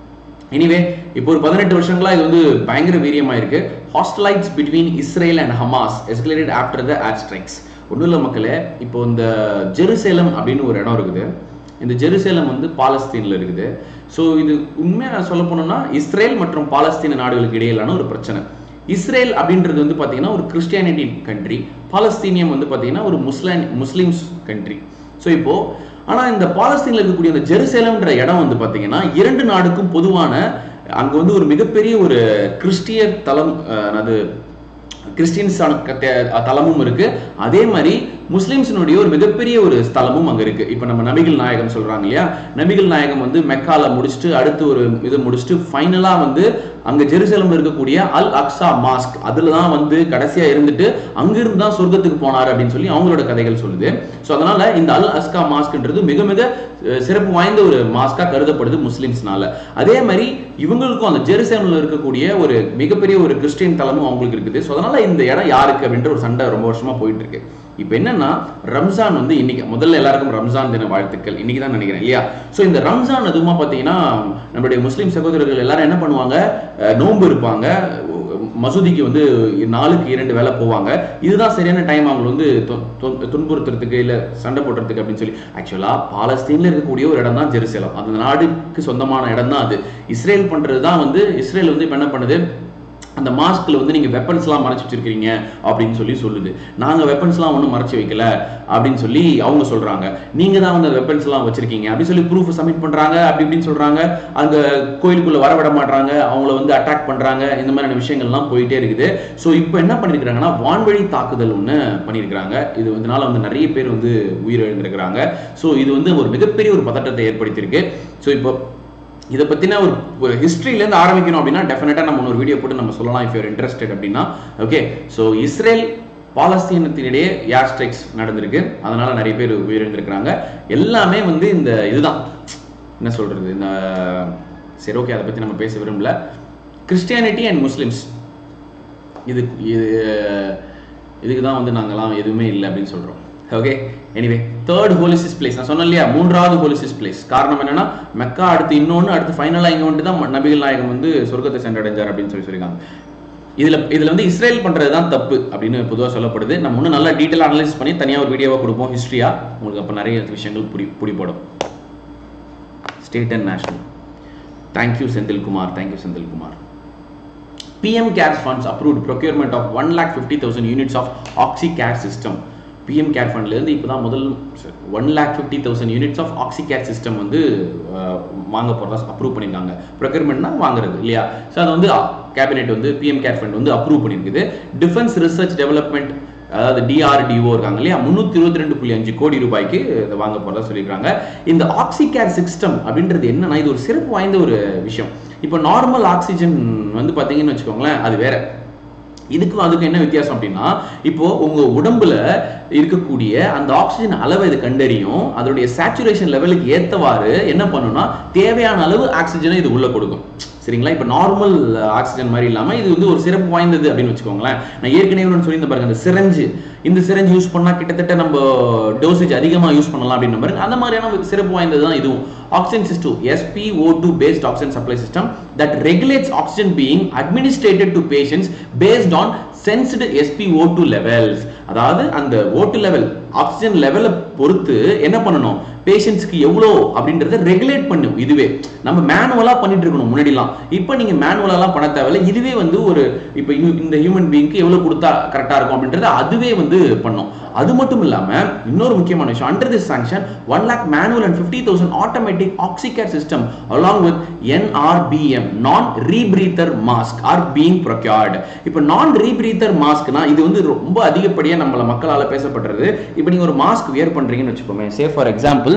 எனிவே இப்போ ஒரு பதினெட்டு வருஷங்களா இது வந்து பயங்கர வீரியமா இருக்கு hostilities between Israel and Hamas escalated after the air strikes ஒன்றும் இல்லை மக்களே இப்போ இந்த ஜெருசேலம் அப்படின்னு ஒரு இடம் இருக்குது இந்த ஜெருசேலம் வந்து பாலஸ்தீன்ல இருக்குது ஸோ இது உண்மையாக நான் சொல்ல போனோம்னா இஸ்ரேல் மற்றும் பாலஸ்தீன நாடுகளுக்கு இடையிலான ஒரு பிரச்சனை இஸ்ரேல் அப்படின்றது வந்து பார்த்தீங்கன்னா ஒரு கிறிஸ்டியானிட்டி கண்ட்ரி பாலஸ்தீனியம் வந்து பார்த்தீங்கன்னா ஒரு முஸ்லிம் முஸ்லிம்ஸ் கண்ட்ரி ஸோ இப்போ ஆனா இந்த பாலஸ்தீன்ல இருக்கக்கூடிய அந்த ஜெருசேலம்ன்ற இடம் வந்து பாத்தீங்கன்னா இரண்டு நாடுக்கும் பொதுவான அங்க வந்து ஒரு மிகப்பெரிய ஒரு கிறிஸ்டிய தலம் அஹ், அது கிறிஸ்டியன்ஸான கத்த- தலமும் இருக்கு அதே மாதிரி முஸ்லிம்ஸினுடைய ஒரு மிகப்பெரிய ஒரு ஸ்தலமும் அங்க இருக்கு இப்ப நம்ம நபிகள் நாயகம் சொல்றாங்க இல்லையா நபிகள் நாயகம் வந்து மெக்கால முடிச்சுட்டு அடுத்து ஒரு இது முடிச்சுட்டு ஃபைனலா வந்து அங்க ஜெருசலம்ல இருக்கக்கூடிய அல் அக்ஸா மாஸ்க் அதுல தான் வந்து கடைசியா இருந்துட்டு அங்கிருந்து தான் சொர்க்கத்துக்கு போனார் அப்படின்னு சொல்லி அவங்களோட கதைகள் சொல்லுது ஸோ அதனால இந்த அல் அஸ்கா மாஸ்க்ன்றது மிக மிக அஹ், சிறப்பு வாய்ந்த ஒரு மாஸ்கா கருதப்படுது முஸ்லிம்ஸ்னால அதே மாதிரி இவங்களுக்கும் அந்த ஜெருசலேம்ல இருக்கக்கூடிய ஒரு மிகப்பெரிய ஒரு கிறிஸ்டியன் தலமும் அவங்களுக்கு இருக்குது ஸோ அதனால இந்த இடம் யாருக்கு அப்படின்ற ஒரு சண்டை ரொம்ப வருஷமா போயிட்டு இருக்கு இப்போ என்னன்னா ரம்ஜான் வந்து இன்னைக்கு முதல்ல எல்லாருக்கும் ரம்ஜான் தின வாழ்த்துக்கள் இன்னைக்கு தான் நினைக்கிறேன் இல்லையா ஸோ இந்த ரம்ஜான் அதுவுமா பார்த்தீங்கன்னா நம்மளுடைய முஸ்லீம் சகோதரர்கள் எல்லாரும் என்ன பண்ணுவாங்க அஹ், நோன்பு இருப்பாங்க மசூதிக்கு வந்து நாளுக்கு இரண்டு வேளை போவாங்க இதுதான் சரியான டைம் அவங்களை வந்து தொ- தொ- துன்புறுத்துறதுக்கு இல்ல சண்டை போடுறதுக்கு அப்படின்னு சொல்லி ஆக்சுவலா பாலஸ்தீன்ல இருக்கக்கூடிய ஒரு இடம் தான் ஜெருசலம் அந்த நாடுக்கு சொந்தமான இடம் தான் அது இஸ்ரேல் பண்றது தான் வந்து இஸ்ரேல் வந்து இப்ப என்ன பண்ணுது அந்த மாஸ்க்ல வந்து நீங்க வெப்பன்ஸ்லாம் மறைச்சு வச்சிருக்கீங்க அப்படின்னு சொல்லி சொல்லுது நாங்க வெப்பன்ஸ்லாம் ஒன்றும் மறைச்சு வைக்கல அப்படின்னு சொல்லி அவங்க சொல்றாங்க நீங்க தான் வந்து வெப்பன்ஸ்லாம் வச்சிருக்கீங்க அப்படின்னு சொல்லி ப்ரூஃப் சப்மிட் பண்றாங்க அப்படி இப்படின்னு சொல்றாங்க அங்க கோயிலுக்குள்ள வர விட மாட்டாங்க அவங்கள வந்து அட்டாக் பண்றாங்க இந்த மாதிரியான விஷயங்கள்லாம் போயிட்டே இருக்குது ஸோ இப்போ என்ன பண்ணிருக்காங்கன்னா வான்வழி தாக்குதல் ஒன்று பண்ணியிருக்கிறாங்க இது இதனால வந்து நிறைய பேர் வந்து உயிரிழந்திருக்கிறாங்க ஸோ இது வந்து ஒரு மிகப்பெரிய ஒரு பதட்டத்தை ஏற்படுத்தியிருக்கு ஸோ இப்போ இதை பத்தின ஒரு ஒரு ஹிஸ்டரியில இருந்து ஆரம்பிக்கணும் அப்படின்னா டெஃபினட்டா நம்ம ஒரு வீடியோ போட்டு நம்ம சொல்லலாம் இஃப் யூர் இன்ட்ரெஸ்டட் அப்படின்னா ஓகே ஸோ இஸ்ரேல் பாலஸ்தீனத்தினிடையே ஏர் ஸ்ட்ரைக்ஸ் நடந்திருக்கு அதனால நிறைய பேர் உயிரிழந்திருக்கிறாங்க எல்லாமே வந்து இந்த இதுதான் என்ன சொல்றது இந்த சரி ஓகே அதை பத்தி நம்ம பேச விரும்பல கிறிஸ்டியானிட்டி அண்ட் முஸ்லிம்ஸ் இது இது இதுக்கு தான் வந்து நாங்கெல்லாம் எதுவுமே இல்லை அப்படின்னு சொல்றோம் okay anyway third holiest place நான் சொன்னேன் இல்லையா மூன்றாவது ஹோலிசிஸ் பிளேஸ் காரணம் என்னன்னா மெக்கா அடுத்து இன்னொன்று அடுத்து ஃபைனலாக இங்கே வந்துட்டு தான் நபிகள் நாயகம் வந்து சொர்க்கத்தை சென்றடைஞ்சார் அப்படின்னு சொல்லி சொல்லியிருக்காங்க இதுல இதுல வந்து இஸ்ரேல் பண்றது தான் தப்பு அப்படின்னு பொதுவாக சொல்லப்படுது நம்ம இன்னும் நல்லா டீட்டெயில் அனலைஸ் பண்ணி தனியாக ஒரு வீடியோவாக கொடுப்போம் ஹிஸ்ட்ரியா உங்களுக்கு அப்போ நிறைய விஷயங்கள் புடி புடிப்படும் state and national thank you Senthilkumar thank you Senthilkumar PM CARES funds approved procurement of 1 lakh 50,000 units of OxyCare system. PM CARE fund ல இருந்து இப்போதான் முதல் one lakh fifty thousand units of Oxycare system வந்து அஹ், வாங்க போகிறதா அப்ரூவ் பண்ணியிருக்காங்க ப்ரொக்யூர்மெண்ட்னா வாங்குறது இல்லையா ஸோ அது வந்து கேபினெட் வந்து பிஎம் கேர் ஃபண்ட் வந்து அப்ரூவ் பண்ணியிருக்குது டிஃபென்ஸ் ரிசர்ச் டெவலப்மெண்ட் அதாவது டிஆர்டிஓ இருக்காங்க இல்லையா முந்நூற்றி இருபத்தி ரெண்டு புள்ளி அஞ்சு கோடி ரூபாய்க்கு இதை வாங்க போகிறதா சொல்லியிருக்காங்க இந்த ஆக்சிகேர் சிஸ்டம் அப்படின்றது என்னன்னா இது ஒரு சிறப்பு வாய்ந்த ஒரு விஷயம் இப்போ நார்மல் ஆக்சிஜன் வந்து பார்த்தீங்கன்னு வச்சுக்கோங்களேன் அது வேற இதுக்கும் அதுக்கு என்ன வித்தியாசம் அப்படின்னா இப்போ உங்க உடம்புல இருக்கக்கூடிய அந்த ஆக்சிஜன் அளவை இது கண்டறியும் அதோடைய சேச்சுரேஷன் லெவலுக்கு ஏத்தவாறு என்ன பண்ணும்னா தேவையான அளவு ஆக்சிஜனை இது உள்ள கொடுக்கும் சரிங்களா இப்போ நார்மல் ஆக்சிஜன் மாதிரி இல்லாம இது வந்து ஒரு சிறப்பு வாய்ந்தது அப்படின்னு வச்சுக்கோங்களேன் நான் ஏற்கனவே ஒன்று சொல்லியிருந்த பாருங்க அந்த சிரஞ்சு இந்த சிரஞ்சு யூஸ் பண்ணா கிட்டத்தட்ட நம்ம டோசேஜ் அதிகமாக யூஸ் பண்ணலாம் அப்படின்னு பாருங்க அந்த மாதிரியான சிறப்பு வாய்ந்தது தான் இதுவும் oxygen system SpO2 based oxygen supply system that regulates oxygen being administered to patients based on sensed SpO2 levels அதாவது அந்த O2 லெவல் ஆக்சிஜன் லெவலை பொறுத்து என்ன பண்ணணும் பேஷண்ட்ஸ்க்கு எவ்வளோ அப்படின்றத ரெகுலேட் பண்ணும் இதுவே நம்ம மேனுவலா பண்ணிட்டு இருக்கணும் முன்னாடிலாம் இப்போ நீங்க மேனுவலாலாம் பண்ண தேவையில்ல இதுவே வந்து ஒரு இப்போ இந்த ஹியூமன் பீயிங்க்கு எவ்வளவு கொடுத்தா கரெக்டா இருக்கும் அப்படின்றத அதுவே வந்து பண்ணும் அது மட்டும் இல்லாம இன்னொரு முக்கியமான விஷயம் under this sanction one lakh manual and fifty thousand automatic Oxycare system along with NRBM non rebreather mask are being procured இப்போ நான் ரீப்ரீத்தர் மாஸ்க்னா இது வந்து ரொம்ப அதிகப்படியா நம்மள மக்களால பேசப்படுறது இப்போ நீங்க ஒரு மாஸ்க் வியர் பண்றீங்கன்னு வச்சுக்கோமே சே ஃபார் எக்ஸாம்பிள்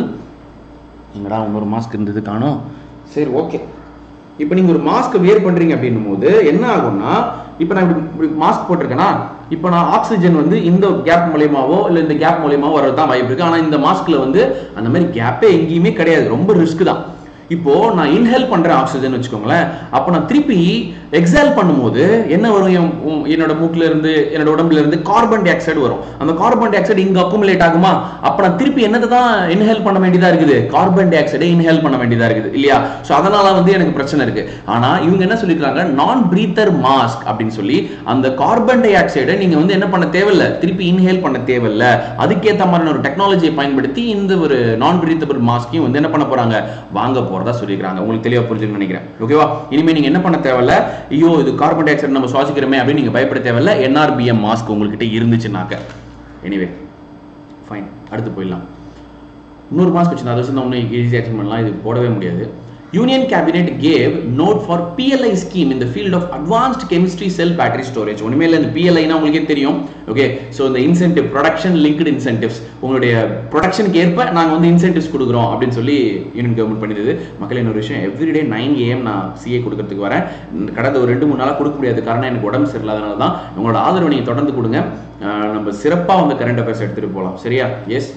எங்கடா இன்னொரு மாஸ்க் இருந்தது காணோம் சரி ஓகே இப்போ நீங்க ஒரு மாஸ்க் வியர் பண்றீங்க அப்படின்னும் போது என்ன ஆகும்னா இப்போ நான் இப்படி இப்படி மாஸ்க் போட்டிருக்கேனா இப்போ நான் ஆக்சிஜன் வந்து இந்த கேப் மூலியமாவோ இல்லை இந்த கேப் மூலியமாவோ வரது தான் வாய்ப்பு இருக்கு ஆனால் இந்த மாஸ்க்ல வந்து அந்த மாதிரி கேப்பே எங்கேயுமே கிடையாது ரொம்ப ரிஸ்க் தான் இப்போ நான் இன்ஹேல் பண்றேன் ஆக்சிஜன் வச்சுக்கோங்களேன் அப்போ நான் திருப்பி எக்ஸால் பண்ணும்போது என்ன வரும் என் உம் என்னோட மூக்குல இருந்து என்னோட உடம்புல இருந்து கார்பன் டை ஆக்சைடு வரும் அந்த கார்பன் டை ஆக்சைடு இங்க அக்குமுலேட் ஆகுமா அப்ப நான் திருப்பி என்னதை தான் இன்ஹேல் பண்ண வேண்டியதா இருக்குது கார்பன் டை ஆக்சைடை இன்ஹேல் பண்ண வேண்டியதா இருக்குது இல்லையா சோ அதனால வந்து எனக்கு பிரச்சனை இருக்கு ஆனா இவங்க என்ன சொல்லிருக்காங்க நான் பிரீத்தர் மாஸ்க் அப்படின்னு சொல்லி அந்த கார்பன் டை ஆக்சைடை நீங்க வந்து என்ன பண்ண தேவையில்ல திருப்பி இன்ஹேல் பண்ண தேவையில்ல அதுக்கேத்த மாதிரியான ஒரு டெக்னாலஜியை பயன்படுத்தி இந்த ஒரு நான் பிரீத்தபிள் மாஸ்கையும் வந்து என்ன பண்ண போறாங்க வாங்க போறதா சொல்லியிருக்காங்க உங்களுக்கு தெளிவா புரிஞ்சுன்னு நினைக்கிறேன் ஓகேவா இனிமே நீங்க என்ன பண்ண தேவையில்ல ஐயோ இது கார்பன் டை ஆக்சைடு நம்ம சுவாசிக்கிறோமே அப்படின்னு நீங்க பயப்பட தேவையில்ல என்ஆர்பிஎம் மாஸ்க் உங்ககிட்ட இருந்துச்சுனாக்க எனிவே ஃபைன் அடுத்து போயிடலாம் இன்னொரு மாஸ்க் வச்சு அதை வச்சு தான் இன்னும் ஈஸி ஆக்ஷன் பண்ணலாம் இது போடவே முடியாது union cabinet gave nod for PLI scheme இந்த field of advanced chemistry cell battery storage ஒன்றுமே இல்லை இந்த பிஎல்ஐனா உங்களுக்கே தெரியும் ஓகே ஸோ இந்த இன்சென்டிவ் ப்ரொடக்ஷன் லிங்க்டு இன்சென்டிவ்ஸ் உங்களுடைய ப்ரொடக்ஷனுக்கு ஏற்ப நாங்கள் வந்து இன்சென்டிவ்ஸ் கொடுக்குறோம் அப்படின்னு சொல்லி யூனியன் கவர்மெண்ட் பண்ணிடுது மக்கள் இன்னொரு விஷயம் எவ்ரிடே நைன் ஏஎம் நான் சிஏ கொடுக்கறதுக்கு வரேன் கடந்த ஒரு ரெண்டு மூணு நாளாக கொடுக்க முடியாது காரணம் எனக்கு உடம்பு சரியில்லாதனால தான் உங்களோட ஆதரவு நீங்கள் தொடர்ந்து கொடுங்க அஹ் நம்ம சிறப்பாக வந்து கரண்ட் அஃபேர்ஸ் எடுத்துகிட்டு போகலாம் சரியா எஸ்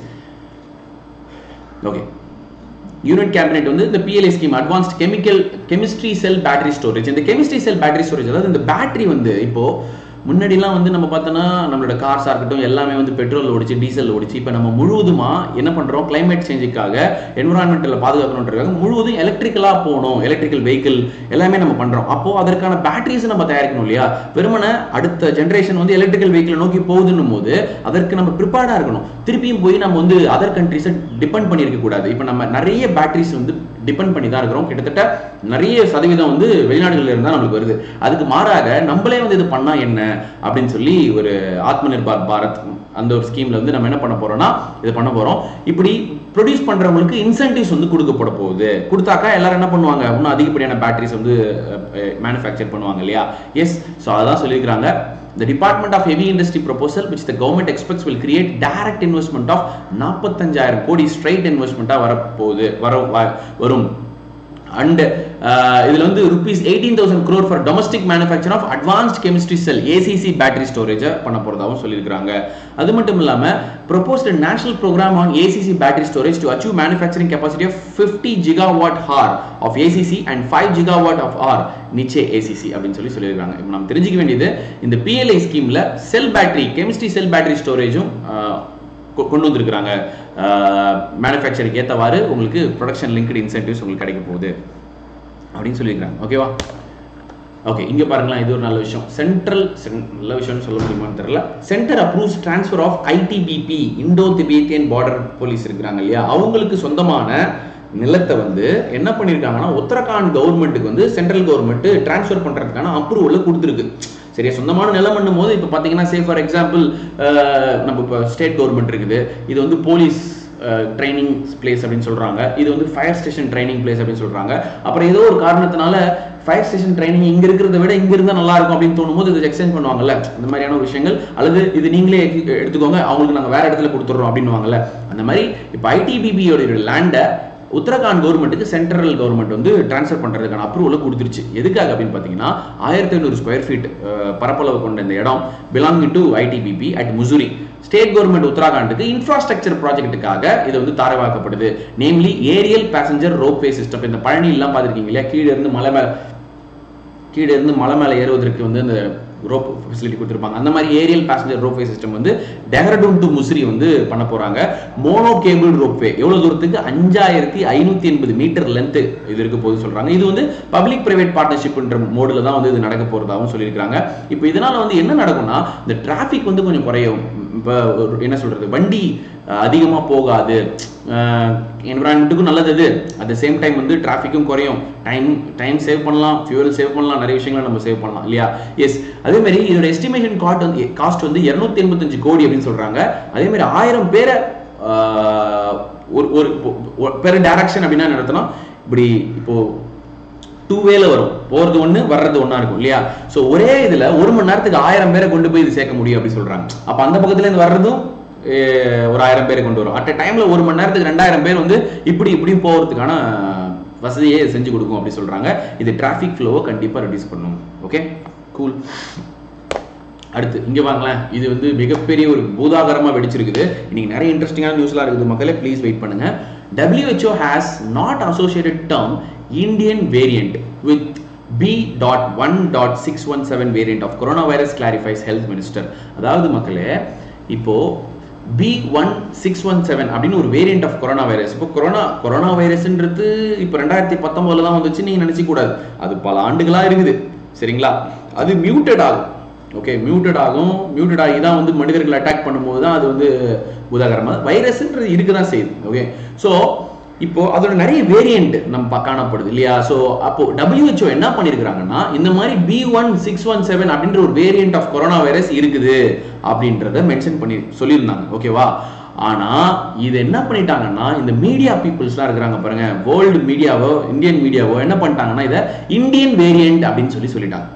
ஓகே யூனிட் கேபினெட் வந்து இந்த PLI scheme advanced chemical chemistry cell battery storage இந்த கெமிஸ்ட்ரி செல் பேட்டரி ஸ்டோரேஜ் அதாவது இந்த பேட்டரி வந்து இப்போ முன்னாடிலாம் வந்து நம்ம பார்த்தோன்னா நம்மளோட கார்ஸாக இருக்கட்டும் எல்லாமே வந்து பெட்ரோல் ஓடிச்சு டீசல் ஓடிச்சு இப்போ நம்ம முழுவதுமா என்ன பண்ணுறோம் கிளைமேட் சேஞ்சுக்காக என்விரான்மெண்டலை பாதுகாக்கணுன்றதுக்காக முழுவதும் எலக்ட்ரிக்கலாக போகணும் எலக்ட்ரிக்கல் வெஹிக்கிள் எல்லாமே நம்ம பண்ணுறோம் அப்போது அதற்கான பேட்டரிஸ் நம்ம தயாரிக்கணும் இல்லையா வெறுமனே அடுத்த ஜென்ரேஷன் வந்து எலக்ட்ரிக்கல் வெஹிக்கிள் நோக்கி போகுதுன்னும் போது அதற்கு நம்ம ப்ரிப்பேர்டாக இருக்கணும் திருப்பியும் போய் நம்ம வந்து அதர் கண்ட்ரிஸை டிபெண்ட் பண்ணியிருக்க கூடாது இப்போ நம்ம நிறைய பேட்டரிஸ் வந்து டிபெண்ட் பண்ணி தான் இருக்கிறோம் கிட்டத்தட்ட நிறைய சதவீதம் வந்து வெளிநாடுகள்ல இருந்தா நம்மளுக்கு வருது அதுக்கு மாறாக நம்மளே வந்து இது பண்ணா என்ன அப்படின்னு சொல்லி ஒரு ஆத்ம நிர்பார் பாரத் அந்த ஒரு ஸ்கீம்ல வந்து நம்ம என்ன பண்ண போறோம்னா இது பண்ண போறோம் இப்படி ப்ரொடியூஸ் பண்றவங்களுக்கு இன்சென்டிவ்ஸ் வந்து கொடுக்கப்பட போகுது கொடுத்தாக்கா எல்லாரும் என்ன பண்ணுவாங்க இன்னும் அதிகப்படியான பேட்டரிஸ் வந்து மேனுஃபேக்சர் பண்ணுவாங்க இல்லையா எஸ் ஸோ அதான் சொல்லியிருக்கிறாங்க The Department of Heavy Industry proposal, which the government expects will create direct investment of 45000 கோடி straight investment வரப்போகுது வர வ- வரும் அண்ட் இதுல வந்து rupees eighteen thousand crore for domestic manufacture of advanced chemistry cell ACC battery ஸ்டோரேஜை பண்ண போறதாகவும் சொல்லியிருக்காங்க அது மட்டும் இல்லாம proposed national programme on ACC battery storage to achieve manufacturing capacity of fifty gigawatt hour of ACC and five gigawatt of our niche ACC அப்படின்னு சொல்லி சொல்லியிருக்காங்க இப்போ நம்ம தெரிஞ்சுக்க வேண்டியது இந்த பிஎல்ஐ ஸ்கீம்ல cell battery chemistry cell battery ஸ்டோரேஜும் கொ- கொண்டு வந்திருக்கிறாங்க மேனுஃபேக்சருக்கு ஏற்றவாறு உங்களுக்கு ப்ரொடக்ஷன் லிங்க்டு இன்சென்டிவ்ஸ் உங்களுக்கு கிடைக்க போகுது அப்படின்னு சொல்லியிருக்காங்க ஓகேவா ஓகே இங்க பாருங்களேன் இது ஒரு நல்ல விஷயம் சென்ட்ரல் நல்ல விஷயம்னு சொல்ல முடியுமான்னு தெரியல centre approves transfer of ITBP Indo Tibetan border police இருக்கிறாங்க இல்லையா அவங்களுக்கு சொந்தமான நிலத்தை வந்து என்ன பண்ணியிருக்காங்கன்னா உத்தரகாண்ட் கவர்மெண்ட்டுக்கு வந்து சென்ட்ரல் கவர்மெண்ட் ட்ரான்ஸ்ஃபர் பண்றதுக்கான அப்ரூவலை கொடுத்துருக்கு சரியா சொந்தமான நிலம் போது இப்போ பார்த்தீங்கன்னா சே ஃபார் எக்ஸாம்பிள் நம்ம இப்போ ஸ்டேட் கவர்மெண்ட் இருக்குது இது வந்து போலீஸ் ட்ரைனிங் பிளேஸ் அப்படின்னு சொல்றாங்க இது வந்து ஃபயர் ஸ்டேஷன் ட்ரைனிங் பிளேஸ் அப்படின்னு சொல்றாங்க அப்புறம் ஏதோ ஒரு காரணத்தினால ஃபயர் ஸ்டேஷன் ட்ரைனிங் இங்க இருக்கிறத விட இங்க இருந்தா நல்லா இருக்கும் அப்படின்னு தோணும்போது இது எக்ஸ்சேஞ்ச் பண்ணுவாங்கல்ல இந்த மாதிரியான ஒரு விஷயங்கள் அல்லது இது நீங்களே எடுத்துக்கோங்க அவங்களுக்கு நாங்க வேற இடத்துல கொடுத்துட்றோம் அப்படின்னுவாங்கல்ல அந்த மாதிரி இப்போ ஐடிபிபியோட லேண்டை உத்தரகாண்ட் கவர்மெண்ட்டுக்கு சென்ட்ரல் கவர்மெண்ட் வந்து ட்ரான்ஸ்ஃபர் பண்ணுறதுக்கான அப்ரூவலை கொடுத்துருச்சு எதுக்காக அப்படின்னு பார்த்தீங்கன்னா ஆயிரத்தி ஐநூறு ஸ்கொயர் ஃபீட் பரப்பளவு கொண்ட இந்த இடம் belonging to ITBP at Mussoorie state government உத்தராகண்டுக்கு இன்ஃப்ராஸ்ட்ரக்சர் ப்ராஜெக்ட்டுக்காக இது வந்து தாரவாக்கப்படுது namely aerial passenger ropeway system இந்த பழனி எல்லாம் பார்த்துருக்கீங்க இல்லையா கீழே இருந்து மலை மேலே கீழே இருந்து மலை மேலே ஏறுவதற்கு வந்து அந்த ரோப் ஃபெசிலிட்டி கொடுத்துருப்பாங்க அந்த மாதிரி ஏரியல் பேசஞ்சர் ரோப்வே சிஸ்டம் வந்து டெஹ்ராடூன் டு முசிறி வந்து பண்ண போறாங்க மோனோ கேபிள் ரோப்வே எவ்வளவு தூரத்துக்கு அஞ்சாயிரத்தி ஐநூத்தி எண்பது மீட்டர் லென்த் இது இருக்க போது சொல்றாங்க இது வந்து பப்ளிக் பிரைவேட் பார்ட்னர்ஷிப்ன்ற மோடில் தான் வந்து இது நடக்க போறதாகவும் சொல்லியிருக்காங்க இப்போ இதனால வந்து என்ன நடக்கும்னா இந்த டிராஃபிக் வந்து கொஞ்சம் குறையும் இப்போ என்ன சொல்றது வண்டி அதிகமாக போகாது என்விரான்மெண்ட்டுக்கும் நல்லது அது அட் த சேம் டைம் வந்து டிராஃபிக்கும் குறையும் டைம் டைம் சேவ் பண்ணலாம் ஃபியூவல் சேவ் பண்ணலாம் நிறைய விஷயங்களை நம்ம சேவ் பண்ணலாம் இல்லையா எஸ் அதே மாதிரி இதோட எஸ்டிமேஷன் காஸ்ட் வந்து காஸ்ட் வந்து இரநூத்தி எண்பத்தஞ்சு கோடி அப்படின்னு சொல்றாங்க அதே மாதிரி ஆயிரம் பேரை ஒரு ஒரு பெர் டைரக்ஷன் அப்படின்னா நடத்தணும் இப்படி இப்போ டூ வேல வரும் போறது ஒண்ணு வர்றது ஒண்ணா இருக்கும் இல்லையா சோ ஒரே இதுல ஒரு மணி நேரத்துக்கு ஆயிரம் பேரை கொண்டு போய் இது சேர்க்க முடியும் அப்படின்னு சொல்றாங்க அப்ப அந்த பக்கத்துல இருந்து வர்றதும் ஒரு ஆயிரம் பேரை கொண்டு வரும் அட் டைம்ல ஒரு மணி நேரத்துக்கு ரெண்டாயிரம் பேர் வந்து இப்படி இப்படி போறதுக்கான வசதியே செஞ்சு கொடுக்கும் அப்படி சொல்றாங்க இது டிராஃபிக் ஃப்ளோவை கண்டிப்பா ரெடியூஸ் பண்ணும் ஓகே கூல் அடுத்து இங்க வாங்களேன் இது வந்து மிகப்பெரிய ஒரு பூதாகரமா வெடிச்சிருக்குது இன்னைக்கு நிறைய இன்ட்ரெஸ்டிங்கான நியூஸ்லாம் இருக்குது மக்களே ப்ளீஸ் வெயிட் பண்ணுங்க WHO has not associated term Indian variant with B.1.617 variant of coronavirus clarifies health minister அதாவது மக்களே இப்போ B one six one seven அப்படின்னு ஒரு வேரியன்ட் ஆஃப் கொரோனா வைரஸ் இப்போ கொரோனா கொரோனா வைரஸ்ன்றது இப்போ ரெண்டாயிரத்தி பத்தொன்பதுல தான் வந்துச்சு நீங்க நினைச்சு கூடாது அது பல ஆண்டுகளா இருக்குது சரிங்களா அது மியூட்டட் ஆகும் ஓகே மியூட்டட் ஆகும் மியூட்டட் ஆகி தான் வந்து மனிதர்கள் அட்டாக் பண்ணும்போது தான் அது வந்து உதாகரமாக வைரஸ்ன்றது இருக்க தான் செய்யுது ஓகே ஸோ இப்போ அதோட நிறைய வேரியண்ட் நம்ம காணப்படுது இல்லையா ஸோ அப்போ டபிள்யூஹெச்ஓ என்ன பண்ணியிருக்கிறாங்கன்னா இந்த மாதிரி B one six one seven அப்படின்ற ஒரு வேரியன்ட் ஆஃப் கொரோனா வைரஸ் இருக்குது அப்படின்றத மென்ஷன் பண்ணி சொல்லியிருந்தாங்க ஓகேவா ஆனா இது என்ன பண்ணிட்டாங்கன்னா இந்த மீடியா பீப்புள்ஸ்லாம் இருக்கிறாங்க பாருங்க வேர்ல்டு மீடியாவோ இந்தியன் மீடியாவோ என்ன பண்ணிட்டாங்கன்னா இதை இந்தியன் வேரியன்ட் அப்படின்னு சொல்லி சொல்லிட்டாங்க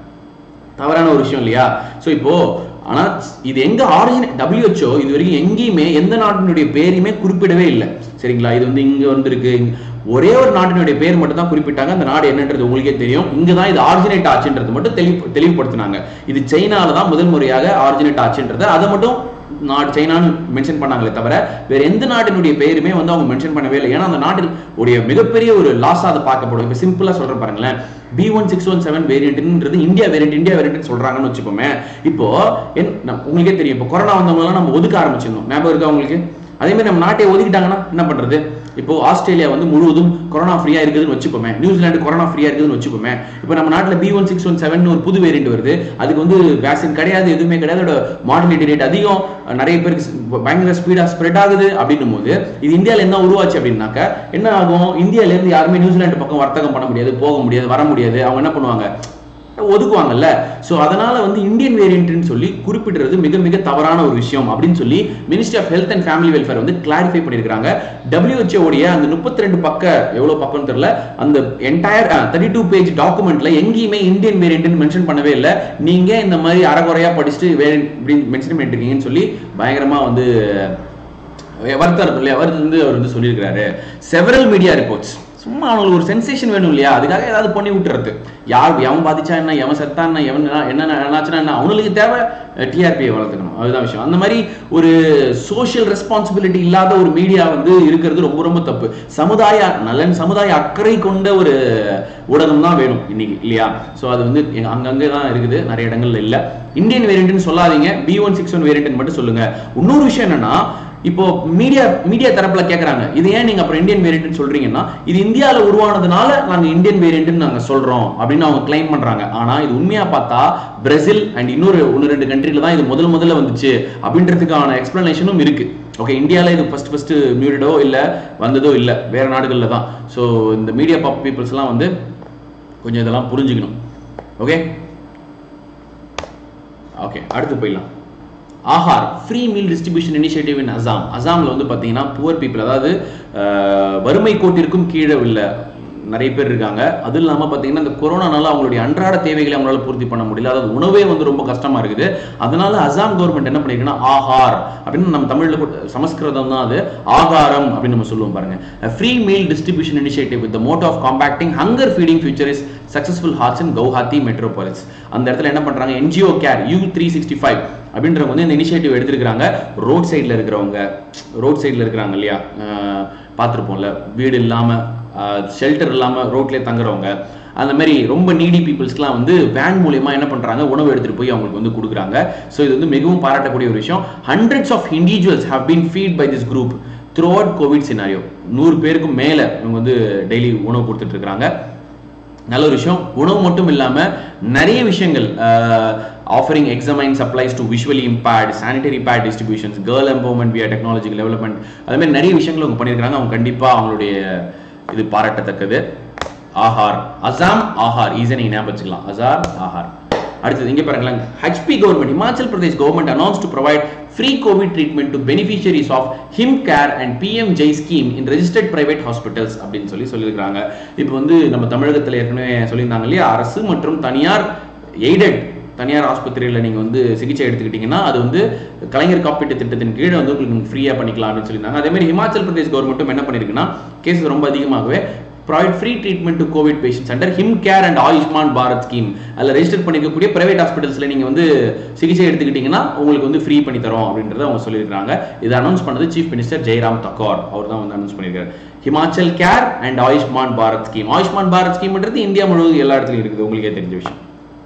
தவறான ஒரு விஷயம் இல்லையா ஸோ இப்போ ஆனா இது எங்க ஆரிஜின் டபிள்யூஹெச்ஓ இது வரைக்கும் எங்கேயுமே எந்த நாட்டினுடைய பேரையுமே குறிப்பிடவே இல்லை சரிங்களா இது வந்து இங்க வந்திருக்கு ஒரே ஒரு நாட்டினுடைய பேர் மட்டும் தான் குறிப்பிட்டாங்க அந்த நாடு என்னன்றது உங்களுக்கே தெரியும் இங்க தான் இது ஆரிஜினேட் ஆச்சுன்றது மட்டும் தெளிவு தெளிவுபடுத்தினாங்க இது சைனால தான் முதல் முறையாக ஆரிஜினேட் ஆச்சுன்றது அதை மட்டும் நாடு சைனான்னு மென்ஷன் பண்ணாங்களே தவிர வேற எந்த நாட்டினுடைய பெயருமே வந்து அவங்க மென்ஷன் பண்ணவே இல்லை ஏன்னா அந்த நாட்டில் உடைய மிகப்பெரிய ஒரு லாஸா அதை பார்க்கப்படும் இப்போ சிம்பிளா சொல்றேன் பாருங்களேன் B one six one seven வேரியன்ட்ன்றது இந்தியா வேரியன்ட் இந்தியா வேரியன்ட் சொல்றாங்கன்னு வச்சுக்கோமே இப்போ என் உங்களுக்கே தெரியும் இப்போ கொரோனா வந்தவங்களாம் நம்ம ஒதுக்க ஆரம்பிச்சிருந்தோம் ஞாபகம் இருக்கா உங்களுக்கு அதே மாதிரி நம்ம நாட்டை ஒதுக்கிட்டாங்கன்னா என்ன பண்றது இப்போ ஆஸ்திரேலியா வந்து முழுவதும் கொரோனா ஃப்ரீயா இருக்குதுன்னு வச்சுப்போமே நியூசிலாந்து கொரோனா ஃப்ரீயா இருக்குதுன்னு வச்சுப்போமே இப்போ நம்ம நாட்டில் B one six one seven ஒரு புது வேரியன்ட் வருது அதுக்கு வந்து வேக்சின் கிடையாது எதுவுமே கிடையாது அதோட மார்டலிட்டி ரேட் அதிகம் நிறைய பேருக்கு பயங்கர ஸ்பீடா ஸ்ப்ரெட் ஆகுது அப்படின்னும் போது இது இந்தியாவில் என்ன உருவாச்சு அப்படின்னாக்க என்ன ஆகும் இந்தியால இருந்து யாருமே நியூசிலாந்து பக்கம் வர்த்தகம் பண்ண முடியாது போக முடியாது வர முடியாது அவங்க என்ன பண்ணுவாங்க ஒதுக்குவாங்கல்ல ஸோ அதனால வந்து இந்தியன் வேரியன்ட்னு சொல்லி குறிப்பிடுறது மிக மிக தவறான ஒரு விஷயம் அப்படின்னு சொல்லி ministry of health and family welfare வந்து கிளாரிஃபை பண்ணியிருக்காங்க டபிள்யூஹெச்ஓ உடைய அந்த முப்பத்தி ரெண்டு பக்க எவ்வளோ பக்கம் தெரியல அந்த என்டையர் தேர்ட்டி டூ பேஜ் டாக்குமெண்ட்ல எங்கேயுமே இந்தியன் வேரியன்ட்னு மென்ஷன் பண்ணவே இல்லை நீங்க இந்த மாதிரி அறகுறையா படிச்சுட்டு வேரியன்ட் இப்படின்னு மென்ஷன் பண்ணிட்டு இருக்கீங்கன்னு சொல்லி பயங்கரமா வந்து வருத்தம் இல்லையா வருத்தம் வந்து அவர் வந்து சொல்லியிருக்கிறாரு செவரல் மீடியா ரிப்போர்ட்ஸ் சும்மா அவங்களுக்கு ஒரு சென்சேஷன் வேணும் இல்லையா அதுக்காக ஏதாவது பண்ணி விட்டுறது யார் எவன் பாதிச்சா என்ன எவன் செத்தா என்ன எவன் என்ன என்னாச்சுன்னா என்ன அவனுக்கு தேவை டிஆர்பியை வளர்த்துக்கணும் அதுதான் விஷயம் அந்த மாதிரி ஒரு சோஷியல் ரெஸ்பான்சிபிலிட்டி இல்லாத ஒரு மீடியா வந்து இருக்கிறது ரொம்ப ரொம்ப தப்பு சமுதாய நலன் சமுதாய அக்கறை கொண்ட ஒரு ஊடகம் தான் வேணும் இன்னைக்கு இல்லையா ஸோ அது வந்து அங்கங்கே தான் இருக்குது நிறைய இடங்கள்ல இல்லை இந்தியன் வேரியன்ட்னு சொல்லாதீங்க B one six one variant மட்டும் சொல்லுங்க இன்னொரு விஷயம் என்னன்னா இப்போ மீடியா மீடியா தரப்புல கேக்குறாங்க இது ஏன் நீங்க அப்புறம் இந்தியன் வேரியன்ட் சொல்றீங்கன்னா இது இந்தியால உருவானதுனால நாங்க இந்தியன் வேரியன்ட் நாங்க சொல்றோம் அப்படின்னு அவங்க கிளைம் பண்றாங்க ஆனா இது உண்மையா பார்த்தா பிரேசில் அண்ட் இன்னொரு ஒன்று ரெண்டு கண்ட்ரில தான் இது முதல் முதல்ல வந்துச்சு அப்படின்றதுக்கான எக்ஸ்பிளனேஷனும் இருக்கு ஓகே இந்தியாவில் இது ஃபர்ஸ்ட் ஃபர்ஸ்ட் மியூட்டடோ இல்லை வந்ததோ இல்லை வேற நாடுகளில் தான் ஸோ இந்த மீடியா பாப் பீப்புள்ஸ்லாம் வந்து கொஞ்சம் இதெல்லாம் புரிஞ்சுக்கணும் ஓகே ஓகே அடுத்து போயிடலாம் Aahar free meal distribution initiative in Assam அசாமில் வந்து பார்த்தீங்கன்னா புவர் பீப்புள் அதாவது வறுமை கோட்டிற்கும் கீழே உள்ள நிறைய பேர் இருக்காங்க அதுவும் இல்லாமல் பார்த்தீங்கன்னா இந்த கொரோனானால அவங்களுடைய அன்றாட தேவைகளை அவங்களால பூர்த்தி பண்ண முடியல அதாவது உணவே வந்து ரொம்ப கஷ்டமா இருக்குது அதனால அசாம் கவர்மெண்ட் என்ன பண்ணிருக்குன்னா ஆஹார் அப்படின்னு நம்ம தமிழ்ல கூட சமஸ்கிருதம் தான் அது ஆகாரம் அப்படின்னு நம்ம சொல்லுவோம் பாருங்க free meal distribution initiative with mode of combating hunger feeding future is successful hearts in Guwahati metropolis அந்த இடத்துல என்ன பண்றாங்க NGO care you three sixty five அப்படின்றவங்க வந்து இந்த இனிஷியேட்டிவ் எடுத்திருக்கிறாங்க ரோட் சைடில் இருக்கிறவங்க ரோட் சைடில் இருக்கிறாங்க இல்லையா அஹ் பார்த்திருப்போம்ல வீடு இல்லாமல் ஷெல்டர் இல்லாமல் ரோட்லேயே தங்குறவங்க அந்த மாதிரி ரொம்ப நீடி பீப்புள்ஸ்க்குலாம் வந்து வேன் மூலியமா என்ன பண்றாங்க உணவு எடுத்துட்டு போய் அவங்களுக்கு வந்து கொடுக்குறாங்க ஸோ இது வந்து மிகவும் பாராட்டக்கூடிய ஒரு விஷயம் hundreds of individuals have been fed by this group throughout COVID scenario நூறு பேருக்கும் மேலே இவங்க வந்து டெய்லி உணவு கொடுத்துட்டு இருக்காங்க நல்ல ஒரு விஷயம் உணவு மட்டும் இல்லாம நிறைய விஷயங்கள் offering examine supplies to visually impaired sanitary pad distributions girl empowerment via டெக்னாலஜிக்கல் டெவலப்மெண்ட் அது மாதிரி நிறைய விஷயங்கள் அவங்க பண்ணியிருக்காங்க அவங்க கண்டிப்பா அவங்களுடைய இது பாராட்டத்தக்கது ஆஹார் அசாம் ஆஹார் ஈஸியாக நீங்கள் ஞாபகம் வச்சுக்கலாம் அசார் ஆஹார் அடுத்தது இங்க பாருங்களேன் HP government Himachal Pradesh government announce to provide free COVID treatment to beneficiaries of Him care and PM JAY scheme in registered private hospitals அப்படின்னு சொல்லி சொல்லியிருக்காங்க இப்போ வந்து நம்ம தமிழகத்தில் ஏற்கனவே சொல்லியிருந்தாங்க இல்லையா அரசு மற்றும் தனியார் எய்டட் தனியார் ஆஸ்பத்திரியில் நீங்கள் வந்து சிகிச்சை எடுத்துக்கிட்டீங்கன்னா அது வந்து கலைஞர் காப்பீட்டு திட்டத்தின் கீழே வந்து உங்களுக்கு ஃப்ரீயாக பண்ணிக்கலாம் அப்படின்னு சொல்லியிருந்தாங்க அதே மாதிரி ஹிமாச்சல் பிரதேஷ் கவர்மெண்ட்டும் என்ன பண்ணியிருக்குன்னா கேசஸ் ரொம்ப அதிகமாகவே provide free treatment to COVID patients under Him care and Ayushman Bharat scheme அதில் ரெஜிஸ்டர் பண்ணிக்கக்கூடிய பிரைவேட் ஹாஸ்பிட்டல்ஸில் நீங்கள் வந்து சிகிச்சை எடுத்துக்கிட்டீங்கன்னா உங்களுக்கு வந்து ஃப்ரீ பண்ணி தரோம் அப்படின்றத அவங்க சொல்லியிருக்காங்க இதை அனௌன்ஸ் பண்ணது சீஃப் மினிஸ்டர் ஜெய்ராம் தக்கார் அவர் தான் வந்து அனௌன்ஸ் பண்ணியிருக்காரு Himachal care and Ayushman Bharat scheme Ayushman Bharat ஸ்கீம்ன்றது இந்தியா முழுவதும் எல்லா இடத்துலையும் இருக்குது உங்களுக்கே தெரிஞ்ச விஷயம்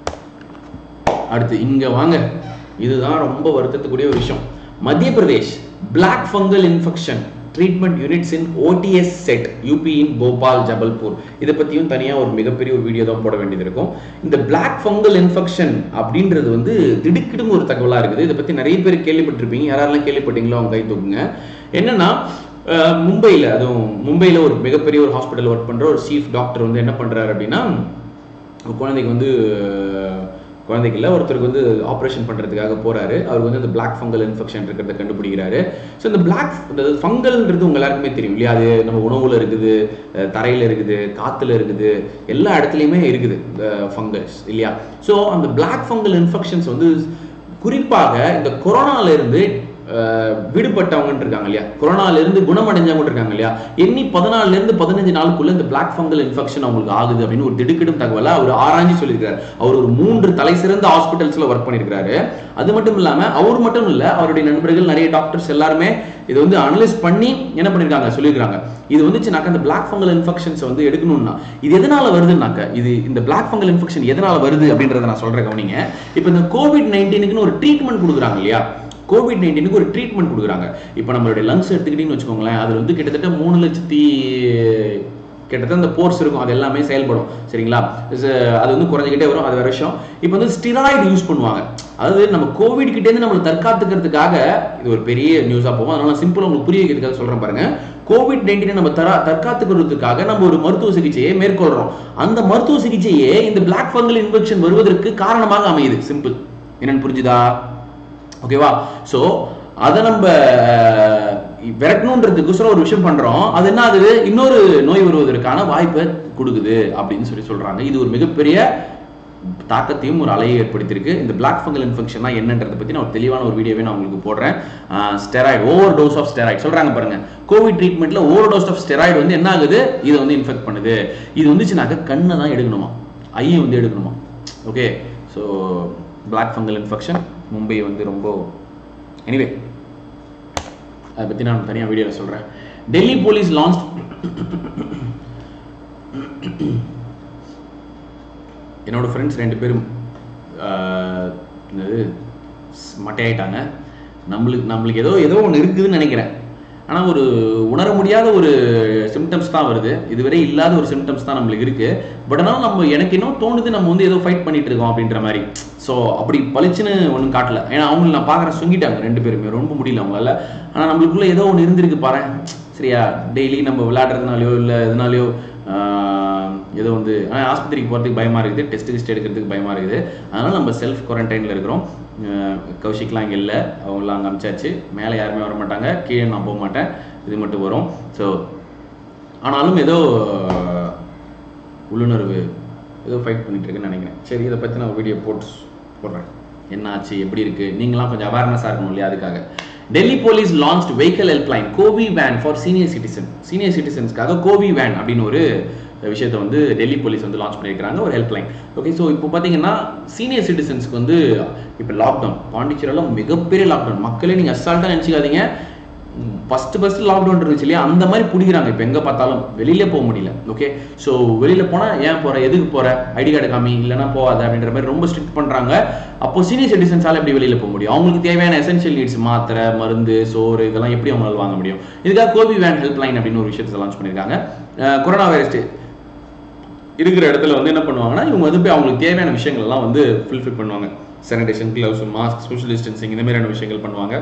அடுத்து இங்க வாங்க இதுதான் ரொம்ப வருத்தத்துக்குரிய ஒரு விஷயம் Madhya Pradesh black fungal infection treatment units in ODS set up in Bhopal Jabalpur இதை பற்றியும் தனியாக ஒரு மிகப்பெரிய ஒரு வீடியோ தான் போட வேண்டியது இருக்கும் இந்த பிளாக் ஃபங்கல் இன்ஃபெக்ஷன் அப்படின்றது வந்து திடுக்கிடும் ஒரு தகவலாக இருக்குது இதை பற்றி நிறைய பேர் கேள்விப்பட்டிருப்பீங்க யாரெல்லாம் கேள்விப்பட்டீங்களோ அவங்க கை தூக்குங்க என்னன்னா அஹ், மும்பையில் அதுவும் மும்பையில் ஒரு மிகப்பெரிய ஒரு ஹாஸ்பிட்டல் ஒர்க் பண்ணுற ஒரு சீஃப் டாக்டர் வந்து என்ன பண்ணுறாரு அப்படின்னா ஒரு குழந்தைக்கு வந்து அஹ், குழந்தைக்கு இல்லை ஒருத்தருக்கு வந்து ஆப்ரேஷன் பண்ணுறதுக்காக போறாரு அவருக்கு வந்து இந்த பிளாக் ஃபங்கல் இன்ஃபெக்ஷன் இருக்கிறத கண்டுபிடிக்கிறாரு ஸோ இந்த பிளாக் இந்த ஃபங்கல்ன்றது உங்க எல்லாருக்குமே தெரியும் இல்லையா அது நம்ம உணவுல இருக்குது அஹ், தரையில இருக்குது காத்துல இருக்குது எல்லா இடத்துலையுமே இருக்குது இந்த ஃபங்கஸ் இல்லையா ஸோ அந்த பிளாக் ஃபங்கல் இன்ஃபெக்ஷன்ஸ் வந்து குறிப்பாக இந்த கொரோனால இருந்து அஹ், விடுபட்டவங்க இருக்காங்க இல்லையா கொரோனால இருந்து குணமடைஞ்சவங்க இருக்காங்க இல்லையா எண்ணி பதினாலுல இருந்து பதினஞ்சு நாளுக்குள்ள இந்த பிளாக் ஃபங்கல் இன்ஃபெக்ஷன் அவங்களுக்கு ஆகுது அப்படின்னு ஒரு திடுக்கிடும் தகவலை அவர் ஆராய்ச்சி சொல்லியிருக்காரு அவர் ஒரு மூன்று தலை சிறந்த ஹாஸ்பிட்டல்ஸ்ல ஒர்க் பண்ணியிருக்காரு அது மட்டும் இல்லாம அவர் மட்டும் இல்ல அவருடைய நண்பர்கள் நிறைய டாக்டர்ஸ் எல்லாருமே இதை வந்து அனலைஸ் பண்ணி என்ன பண்ணிருக்காங்க சொல்லியிருக்காங்க இது வந்துச்சுனாக்க இந்த பிளாக் ஃபங்கல் இன்ஃபெக்ஷன்ஸ் வந்து எடுக்கணும்னா இது எதனால வருதுன்னாக்க இது இந்த பிளாக் ஃபங்கல் இன்ஃபெக்ஷன் எதனால வருது அப்படின்றத நான் சொல்றேன் கவனிங்க இப்போ இந்த கோவிட் நைன்டீனுக்குன்னு ஒரு ட்ரீட்மெண்ட் கொடுக்குறாங்க இல்லையா கோவிட் நைன்டீனுக்கு ஒரு ட்ரீட்மெண்ட் கொடுக்குறாங்க இப்போ நம்மளுடைய லங்ஸ் எடுத்துக்கிட்டீங்கன்னு வச்சுக்கோங்களேன் அது வந்து கிட்டத்தட்ட மூணு லட்சத்தி கிட்டத்தட்ட அந்த போர்ஸ் இருக்கும் அது எல்லாமே செயல்படும் சரிங்களா இது- அது வந்து குறைஞ்சிக்கிட்டே வரும் அது வேற விஷயம் இப்போ வந்து ஸ்டிராய்டு யூஸ் பண்ணுவாங்க அதாவது நம்ம கோவிட் கிட்டேருந்து நம்மளை தற்காத்துக்கிறதுக்காக இது ஒரு பெரிய நியூஸாக போகும் அதனால சிம்பிளாக உங்களுக்கு புரிய வைக்கிறதுக்காக சொல்கிறேன் பாருங்க கோவிட் நைன்டீனை நம்ம தரா தற்காத்துக்கிறதுக்காக நம்ம ஒரு மருத்துவ சிகிச்சையை மேற்கொள்றோம் அந்த மருத்துவ சிகிச்சையே இந்த பிளாக் ஃபங்கல் இன்ஃபெக்ஷன் வருவதற்கு காரணமாக அமையுது சிம்பிள் என்னன்னு புரிஞ்சுதா ஓகேவா ஸோ அதை நம்ம அஹ், விரட்டணுன்றதுக்கோசரம் ஒரு விஷயம் பண்றோம் அது என்ன ஆகுது இன்னொரு நோய் வருவதற்கான வாய்ப்பை கொடுக்குது அப்படின்னு சொல்லி சொல்றாங்க இது ஒரு மிகப்பெரிய தாக்கத்தையும் ஒரு அலையை ஏற்படுத்தியிருக்கு இந்த பிளாக் ஃபங்கல் இன்ஃபெக்ஷனா என்னன்றதை பத்தி நான் ஒரு தெளிவான ஒரு வீடியோவே நான் உங்களுக்கு போடுறேன் steroid overdose of steroid சொல்றாங்க பாருங்க கோவிட் ட்ரீட்மெண்ட்ல ஓவர் டோஸ் ஆஃப் ஸ்டெராய்டு வந்து என்ன ஆகுது இதை வந்து இன்ஃபெக்ட் பண்ணுது இது வந்துச்சுனாக்க கண்ணை தான் எடுக்கணுமா ஐயை வந்து எடுக்கணுமா okay so black fungal infection Mumbai வந்து ரொம்ப எனிவே அதை பற்றி நான் தனியாக வீடியோவில் சொல்கிறேன் டெல்லி போலீஸ் லான்ச் என்னோட ஃப்ரெண்ட்ஸ் ரெண்டு பேரும் ஆஹ், என்னது ஸ்- மட்டையாயிட்டாங்க நம்மளுக்கு நம்மளுக்கு ஏதோ ஏதோ ஒன்று இருக்குதுன்னு நினைக்கிறேன் ஆனால் ஒரு உணர முடியாத ஒரு சிம்டம்ஸ் தான் வருது இதுவரை இல்லாத ஒரு சிம்டம்ஸ் தான் நம்மளுக்கு இருக்கு பட் ஆனால் நம்ம எனக்கு என்ன தோணுது நம்ம வந்து ஏதோ ஃபைட் பண்ணிட்டு இருக்கோம் அப்படின்ற மாதிரி ஸோ அப்படி பளிச்சுன்னு ஒன்றும் காட்டல ஏன்னா அவங்கள நான் பார்க்குறேன் சுங்கிட்டாங்க ரெண்டு பேருமே ரொம்ப முடியல அவங்களால ஆனால் நம்மளுக்குள்ள ஏதோ ஒன்று இருந்திருக்கு பாரு சரியா டெய்லி நம்ம விளையாடுறதுனாலையோ இல்லை எதுனாலையோ ஆஹ், ஏதோ வந்து ஆனால் ஆஸ்பத்திரிக்கு போகிறதுக்கு பயமாக இருக்குது டெஸ்ட் கிஸ்ட் எடுக்கிறதுக்கு பயமாக இருக்குது அதனால் நம்ம செல்ஃப் குவாரண்டைனில் இருக்கிறோம் ஆஹ், கௌஷிக்லாம் இங்கே இல்லை அவங்களாம் அங்கே அமிச்சாச்சு மேலே யாருமே வர மாட்டாங்க கீழே நான் போக மாட்டேன் இது மட்டும் வரும் ஸோ ஆனாலும் ஏதோ உள்ளுணர்வு ஏதோ ஃபைட் பண்ணிட்டு இருக்குன்னு நினைக்கிறேன் சரி இதை பற்றி நான் வீடியோ போட்டு போடுறேன் என்ன ஆச்சு எப்படி இருக்கு நீங்களாம் கொஞ்சம் அவேர்னஸாக இருக்கணும் இல்லையா அதுக்காக Delhi police launch vehicle helpline Covi van for senior citizen senior சிட்டிசன்ஸ்க்காக கோவி வேன் அப்படின்னு ஒரு விஷயத்தை வந்து டெல்லி போலீஸ் வந்து லான்ச் பண்ணியிருக்காங்க ஒரு ஹெல்ப்லைன் ஓகே ஸோ இப்போ பார்த்தீங்கன்னா சீனியர் சிட்டிசன்ஸ்க்கு வந்து இப்போ லாக்டவுன் பாண்டிச்சேரியில் மிகப்பெரிய லாக்டவுன் மக்களே நீங்கள் அசால்ட்டாக நினச்சிக்காதீங்க ஃபஸ்ட்டு ஃபஸ்ட்டு லாக்டவுன் இருந்துச்சு இல்லையா அந்த மாதிரி பிடிக்கிறாங்க இப்போ எங்கே பார்த்தாலும் வெளியிலே போக முடியல ஓகே ஸோ வெளியில் போனால் ஏன் போகிற எதுக்கு போகிற ஐடி கார்டு காமி இல்லைனா போகாத அப்படின்ற மாதிரி ரொம்ப ஸ்ட்ரிக்ட் பண்ணுறாங்க அப்போ சீனியர் சிட்டிசன்ஸால் எப்படி வெளியில் போக முடியும் அவங்களுக்கு தேவையான எசென்ஷியல் நீட்ஸ் மாத்திரை மருந்து சோறு இதெல்லாம் எப்படி அவங்களால வாங்க முடியும் இதுக்காக கோபி வேன் ஹெல்ப்லைன் அப்படின்னு ஒரு விஷயத்தை லான்ச் பண்ணியிருக்காங்க கொரோனா வைரஸ் இருக்கிற இடத்துல வந்து என்ன பண்ணுவாங்கன்னா இவங்க வந்து போய் அவங்களுக்கு தேவையான விஷயங்கள் எல்லாம் வந்து ஃபுல்ஃபில் பண்ணுவாங்க sanitation gloves mask social distancing இந்த மாதிரியான விஷயங்கள் பண்ணுவாங்க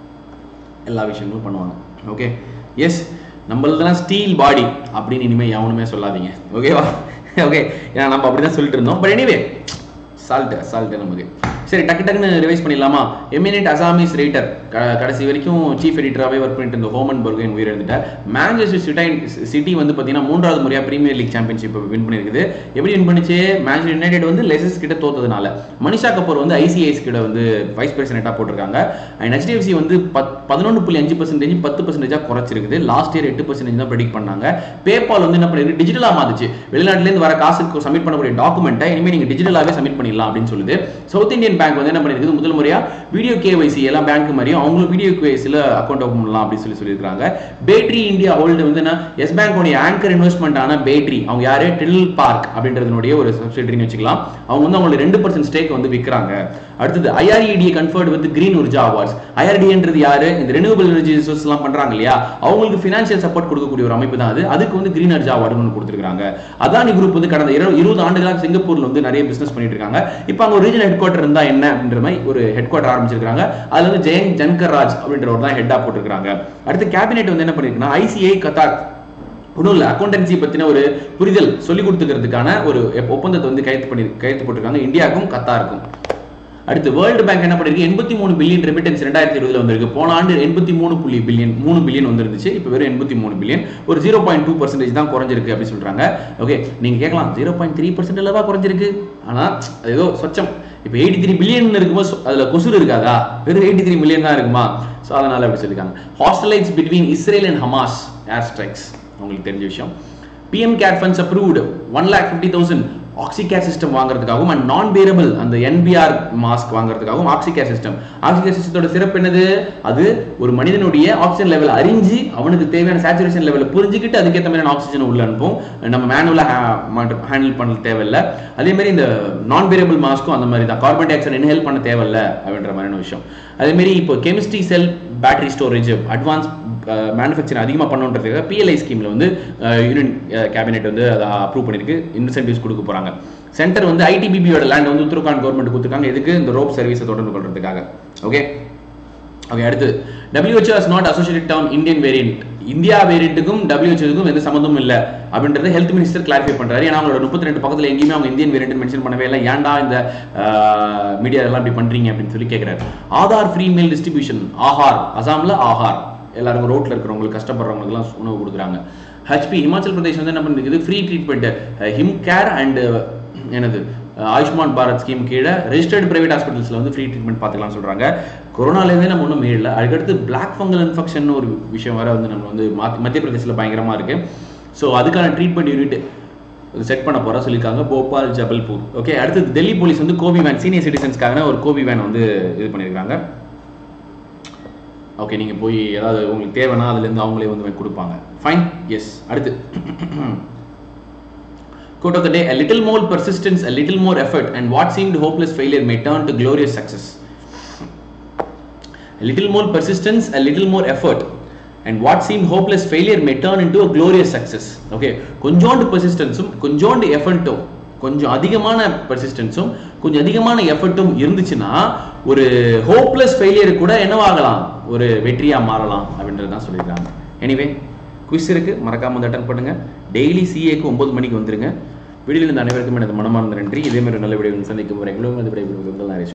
எல்லா விஷயங்களும் பண்ணுவாங்க ஓகே எஸ் நம்மளதெல்லாம் ஸ்டீல் பாடி அப்படின்னு இனிமேல் எவனுமே சொல்லாதீங்க ஓகேவா ஓகே ஏன்னா நம்ம அப்படி தான் சொல்லிட்டு இருந்தோம் பட் எனிவே சால்ட்டு சால்ட்டு நமக்கு சரி டக்கு டக்குன்னு ரிவைஸ் பண்ணிடலாமா எமினேட் அசாமிஸ் ரைட்டர் கடைசி வரைக்கும் சீஃப் எடிட்டராகவே ஒர்க் பண்ணிட்டு இருந்த ஹோமன் பர்கன் உயிரிழந்துட்டார் மேஞ்சஸ்டர் சிட்டி சிட்டி வந்து பார்த்தீங்கன்னா மூன்றாவது முறையாக பிரீமியர் லீக் சாம்பியன்ஷிப் வின் பண்ணியிருக்குது எப்படி வின் பண்ணிச்சு மேன்செஸ்டர் யுனைடெட் வந்து லெசஸ் கிட்ட தோத்ததுனால மனிஷா கபூர் வந்து ஐசிஐஸ் கிட்ட வந்து வைஸ் பிரசிடென்ட்டாக போட்டிருக்காங்க அண்ட் ஹெச்டிஎஃப்சி வந்து பத் பதினொன்று புள்ளி அஞ்சு பர்சன்டேஜ் பத்து பர்சன்டேஜாக குறைச்சிருக்குது லாஸ்ட் இயர் எட்டு பர்சன்டேஜ் தான் ப்ரெடிக்ட் பண்ணாங்க பேபால் வந்து என்ன பண்ணிருக்கு டிஜிட்டலாக மாறுச்சு வெளிநாட்டிலேருந்து வர காசுக்கு சப்மிட் பண்ணக்கூடிய டாக்குமெண்ட்டை இனிமேல் நீங்கள் டிஜிட்டலாகவே சப்மிட் பண்ணிடலாம் அப்படின்னு சொல்லுது சவுத் இந்தியன் பேங்க் வந்து என்ன பண்ணிருக்குது முதல் முறையா வீடியோ கேவைசி எல்லா பேங்க் மாதிரியும் அவங்களும் வீடியோ கேவைசியில் அக்கௌண்ட் ஓப்பன் பண்ணலாம் அப்படின்னு சொல்லி சொல்லியிருக்காங்க பேட்ரி இந்தியா ஹோல்டு வந்து என்ன எஸ் பேங்கோடைய ஆங்கர் இன்வெஸ்ட்மெண்ட் ஆன பேட்ரி அவங்க யாரு டில் பார்க் அப்படின்றதுனுடைய ஒரு சப்சிடரின்னு வச்சுக்கலாம் அவங்க வந்து அவங்களோட ரெண்டு பர்சன்ட் ஸ்டேக் வந்து விற்கிறாங்க அடுத்தது ஐஆர்இடியை conferred with green Urja awards ஐஆர்டின்றது யாரு இந்த ரெனியூபிள் எனர்ஜி ரிசோர்ஸ் எல்லாம் பண்றாங்க இல்லையா அவங்களுக்கு ஃபினான்ஷியல் சப்போர்ட் கொடுக்கக்கூடிய ஒரு அமைப்பு தான் அது அதுக்கு வந்து கிரீன் எனர்ஜி அவார்டு ஒன்று கொடுத்துருக்காங்க அதானி குரூப் வந்து கடந்த இருபது ஆண்டுகளாக சிங்கப்பூர்ல வந்து நிறைய பிசினஸ் பண்ணிட்டு இருக்காங்க இப்போ அங்க ஒரு ரீஜனல் ஹெட் குவார்டர் இருந்தா என்ன அப்படின்ற மாதிரி ஒரு ஹெட் குவார்டர் ஆரம்பிச்சிருக்காங்க அதுல வந்து ஜெயந்த் ஜன்கர் ராஜ் அப்படின்றவர் தான் ஹெட்டா போட்டிருக்காங்க அடுத்து கேபினெட் வந்து என்ன பண்ணிருக்குன்னா ஐசிஐ கத்தார் ஒன்றும் இல்லை அக்கௌண்டன்சி பற்றின ஒரு புரிதல் சொல்லி கொடுத்துக்கிறதுக்கான ஒரு ஒப்பந்தத்தை வந்து கையெழுத்து பண்ணி கையெழுத்து போட்டிருக்காங்க இந்தியாவுக்கும் கத்தாருக்கும் அடுத்து வேர்ல்டு பேங்க் என்ன பண்ணிருக்கு எண்பத்தி மூணு பில்லியன் ரெமிட்டன்ஸ் ரெண்டாயிரத்தி இருபதுல வந்திருக்கு போன ஆண்டு எண்பத்தி மூணு புள்ளி பில்லியன் மூணு பில்லியன் வந்துருந்துச்சு இப்போ வெறும் எண்பத்தி மூணு பில்லியன் ஒரு ஜீரோ பாயிண்ட் டூ பர்சன்டேஜ் தான் குறைஞ்சிருக்கு அப்படின்னு சொல்றாங்க ஓகே நீங்க கேட்கலாம் ஜீரோ பாயிண்ட் த்ரீ பர்சன்ட் தான் குறைஞ்சிருக்கு ஆனா அது ஏதோ சொச்சம் இப்போ எயிட்டி த்ரீ பில்லியன் இருக்கும்போது அதுல கொசுறு இருக்காதா வெறும் எயிட்டி த்ரீ மில்லியன் தான் இருக்குமா ஸோ அதனால அப்படி சொல்லியிருக்காங்க hostilities between Israel and Hamas air strikes உங்களுக்கு தெரிஞ்ச விஷயம் பிஎம் கேர் funds approved one lakh fifty thousand Oxycare system வாங்குறதுக்காகவும் அண்ட் நான் பேரபிள் அந்த என்பிஆர் மாஸ்க் வாங்குறதுக்காகவும் ஆக்சிகேர் சிஸ்டம் ஆக்சிகேர் சிஸ்டத்தோட சிறப்பு என்னது அது ஒரு மனிதனுடைய ஆக்சிஜன் லெவல் அறிஞ்சு அவனுக்கு தேவையான சேச்சுரேஷன் லெவலில் புரிஞ்சுக்கிட்டு அதுக்கேற்ற மாதிரியான ஆக்சிஜன் உள்ள அனுப்பும் நம்ம மேனுவலாக ஹேண்டில் பண்ண தேவையில்லை அதே மாதிரி இந்த நான் பேரபிள் மாஸ்க்கும் அந்த மாதிரி தான் கார்பன் டை ஆக்சைடு இன்ஹேல் பண்ண தேவையில்லை அப்படின்ற மாதிரியான விஷயம் அதே மாதிரி இப்போ chemistry cell battery storage advance manufacturing அதிகமாக பண்ணுன்றதுக்காக பிஎல்ஐ ஸ்கீமில் வந்து யூனியன் கேபினெட் வந்து அதை அப்ரூவ் பண்ணியிருக்கு இன்சென்டிவ்ஸ் கொடுக்க போகிறாங்க சென்டர் வந்து ஐடிபிபியோட லேண்ட் வந்து உத்தரகாண்ட் கவர்மெண்ட் கொடுத்துருக்காங்க எதுக்கு இந்த ரோப் சர்வீஸை தொடர்ந்து கொள்றதுக்காக ஓகே ஓகே அடுத்து WHO has not associate down Indian variant India வேரியண்ட்டுக்கும் டபிள்யூஹெச்ஓக்கும் எந்த சம்மந்தமும் இல்லை அப்படின்றது ஹெல்த் மினிஸ்டர் கிளாரிஃபை பண்றாரு ஏன்னா அவங்களோட முப்பத்தி ரெண்டு பக்கத்தில் எங்கேயுமே அவங்க இந்தியன் வேரியன்ட் மென்ஷன் பண்ணவே இல்லை ஏன்டா இந்த மீடியா எல்லாம் இப்படி பண்றீங்க அப்படின்னு சொல்லி கேட்கிறாரு Aadhaar free meal distribution Ahaar அசாம்ல ஆஹார் எல்லாருக்கும் ரோட்ல இருக்கிறவங்களுக்கு கஷ்டப்படுறவங்களுக்குலாம் உணவு கொடுக்குறாங்க ஹெச்பி ஹிமாச்சல் பிரதேஷ் வந்து என்ன பண்ணிருக்குது free treatment Him care and என்னது ஆயுஷ்மான் பாரத் ஸ்கீம் கீழே ரெஜிஸ்டர்டு பிரைவேட் ஹாஸ்பிட்டல்ஸில் வந்து ஃப்ரீ ட்ரீட்மெண்ட் பார்த்துக்கலாம் சொல்கிறாங்க கொரோனாலேருந்தே நம்ம ஒன்றும் மீறல அதுக்கடுத்து பிளாக் ஃபங்கல் இன்ஃபெக்ஷன் ஒரு விஷயம் வேறு வந்து நம்ம வந்து மத்திய பிரதேசில் பயங்கரமாக இருக்குது ஸோ அதுக்கான ட்ரீட்மெண்ட் யூனிட் செட் பண்ண போகிறா சொல்லியிருக்காங்க போபால் ஜபல்பூர் ஓகே அடுத்து டெல்லி போலீஸ் வந்து கோவி வேன் சீனியர் சிட்டிசன்ஸ்க்காக ஒரு கோவி வேன் வந்து இது பண்ணியிருக்காங்க ஓகே நீங்கள் போய் ஏதாவது உங்களுக்கு தேவைன்னா அதுலேருந்து அவங்களே வந்து கொடுப்பாங்க ஃபைன் எஸ் அடுத்து Quote of the day A little more persistence, a little more effort, and what seemed hopeless failure may turn to glorious success. A little more persistence, a little more effort, and what seemed hopeless failure may turn into a glorious success. Okay, கொஞ்சோண்டு பெர்சிஸ்டன்ஸும் கொஞ்சோண்டு எஃபர்ட்டும் கொஞ்சம் அதிகமான பெர்சிஸ்டன்ஸும் கொஞ்சம் அதிகமான எஃபர்ட்டும் இருந்துச்சுன்னா ஒரு hopeless failure கூட என்னவாகலாம் ஒரு வெற்றியாக மாறலாம் அப்படின்றது தான் சொல்லியிருக்காங்க எனிவே குவிஸ் இருக்கு மறக்காம வந்து அட்டன் பண்ணுங்க டெய்லி சிஏக்கு ஒன்பது மணிக்கு வந்துருங்க வீடியோவில் இருந்த அனைவருக்கும் எனது மனமார்ந்த நன்றி இதே மாதிரி நல்ல வீடியோ சந்திக்கும் வரை எங்களும் அது விடைபெறுவது உங்கள் நரேஷ்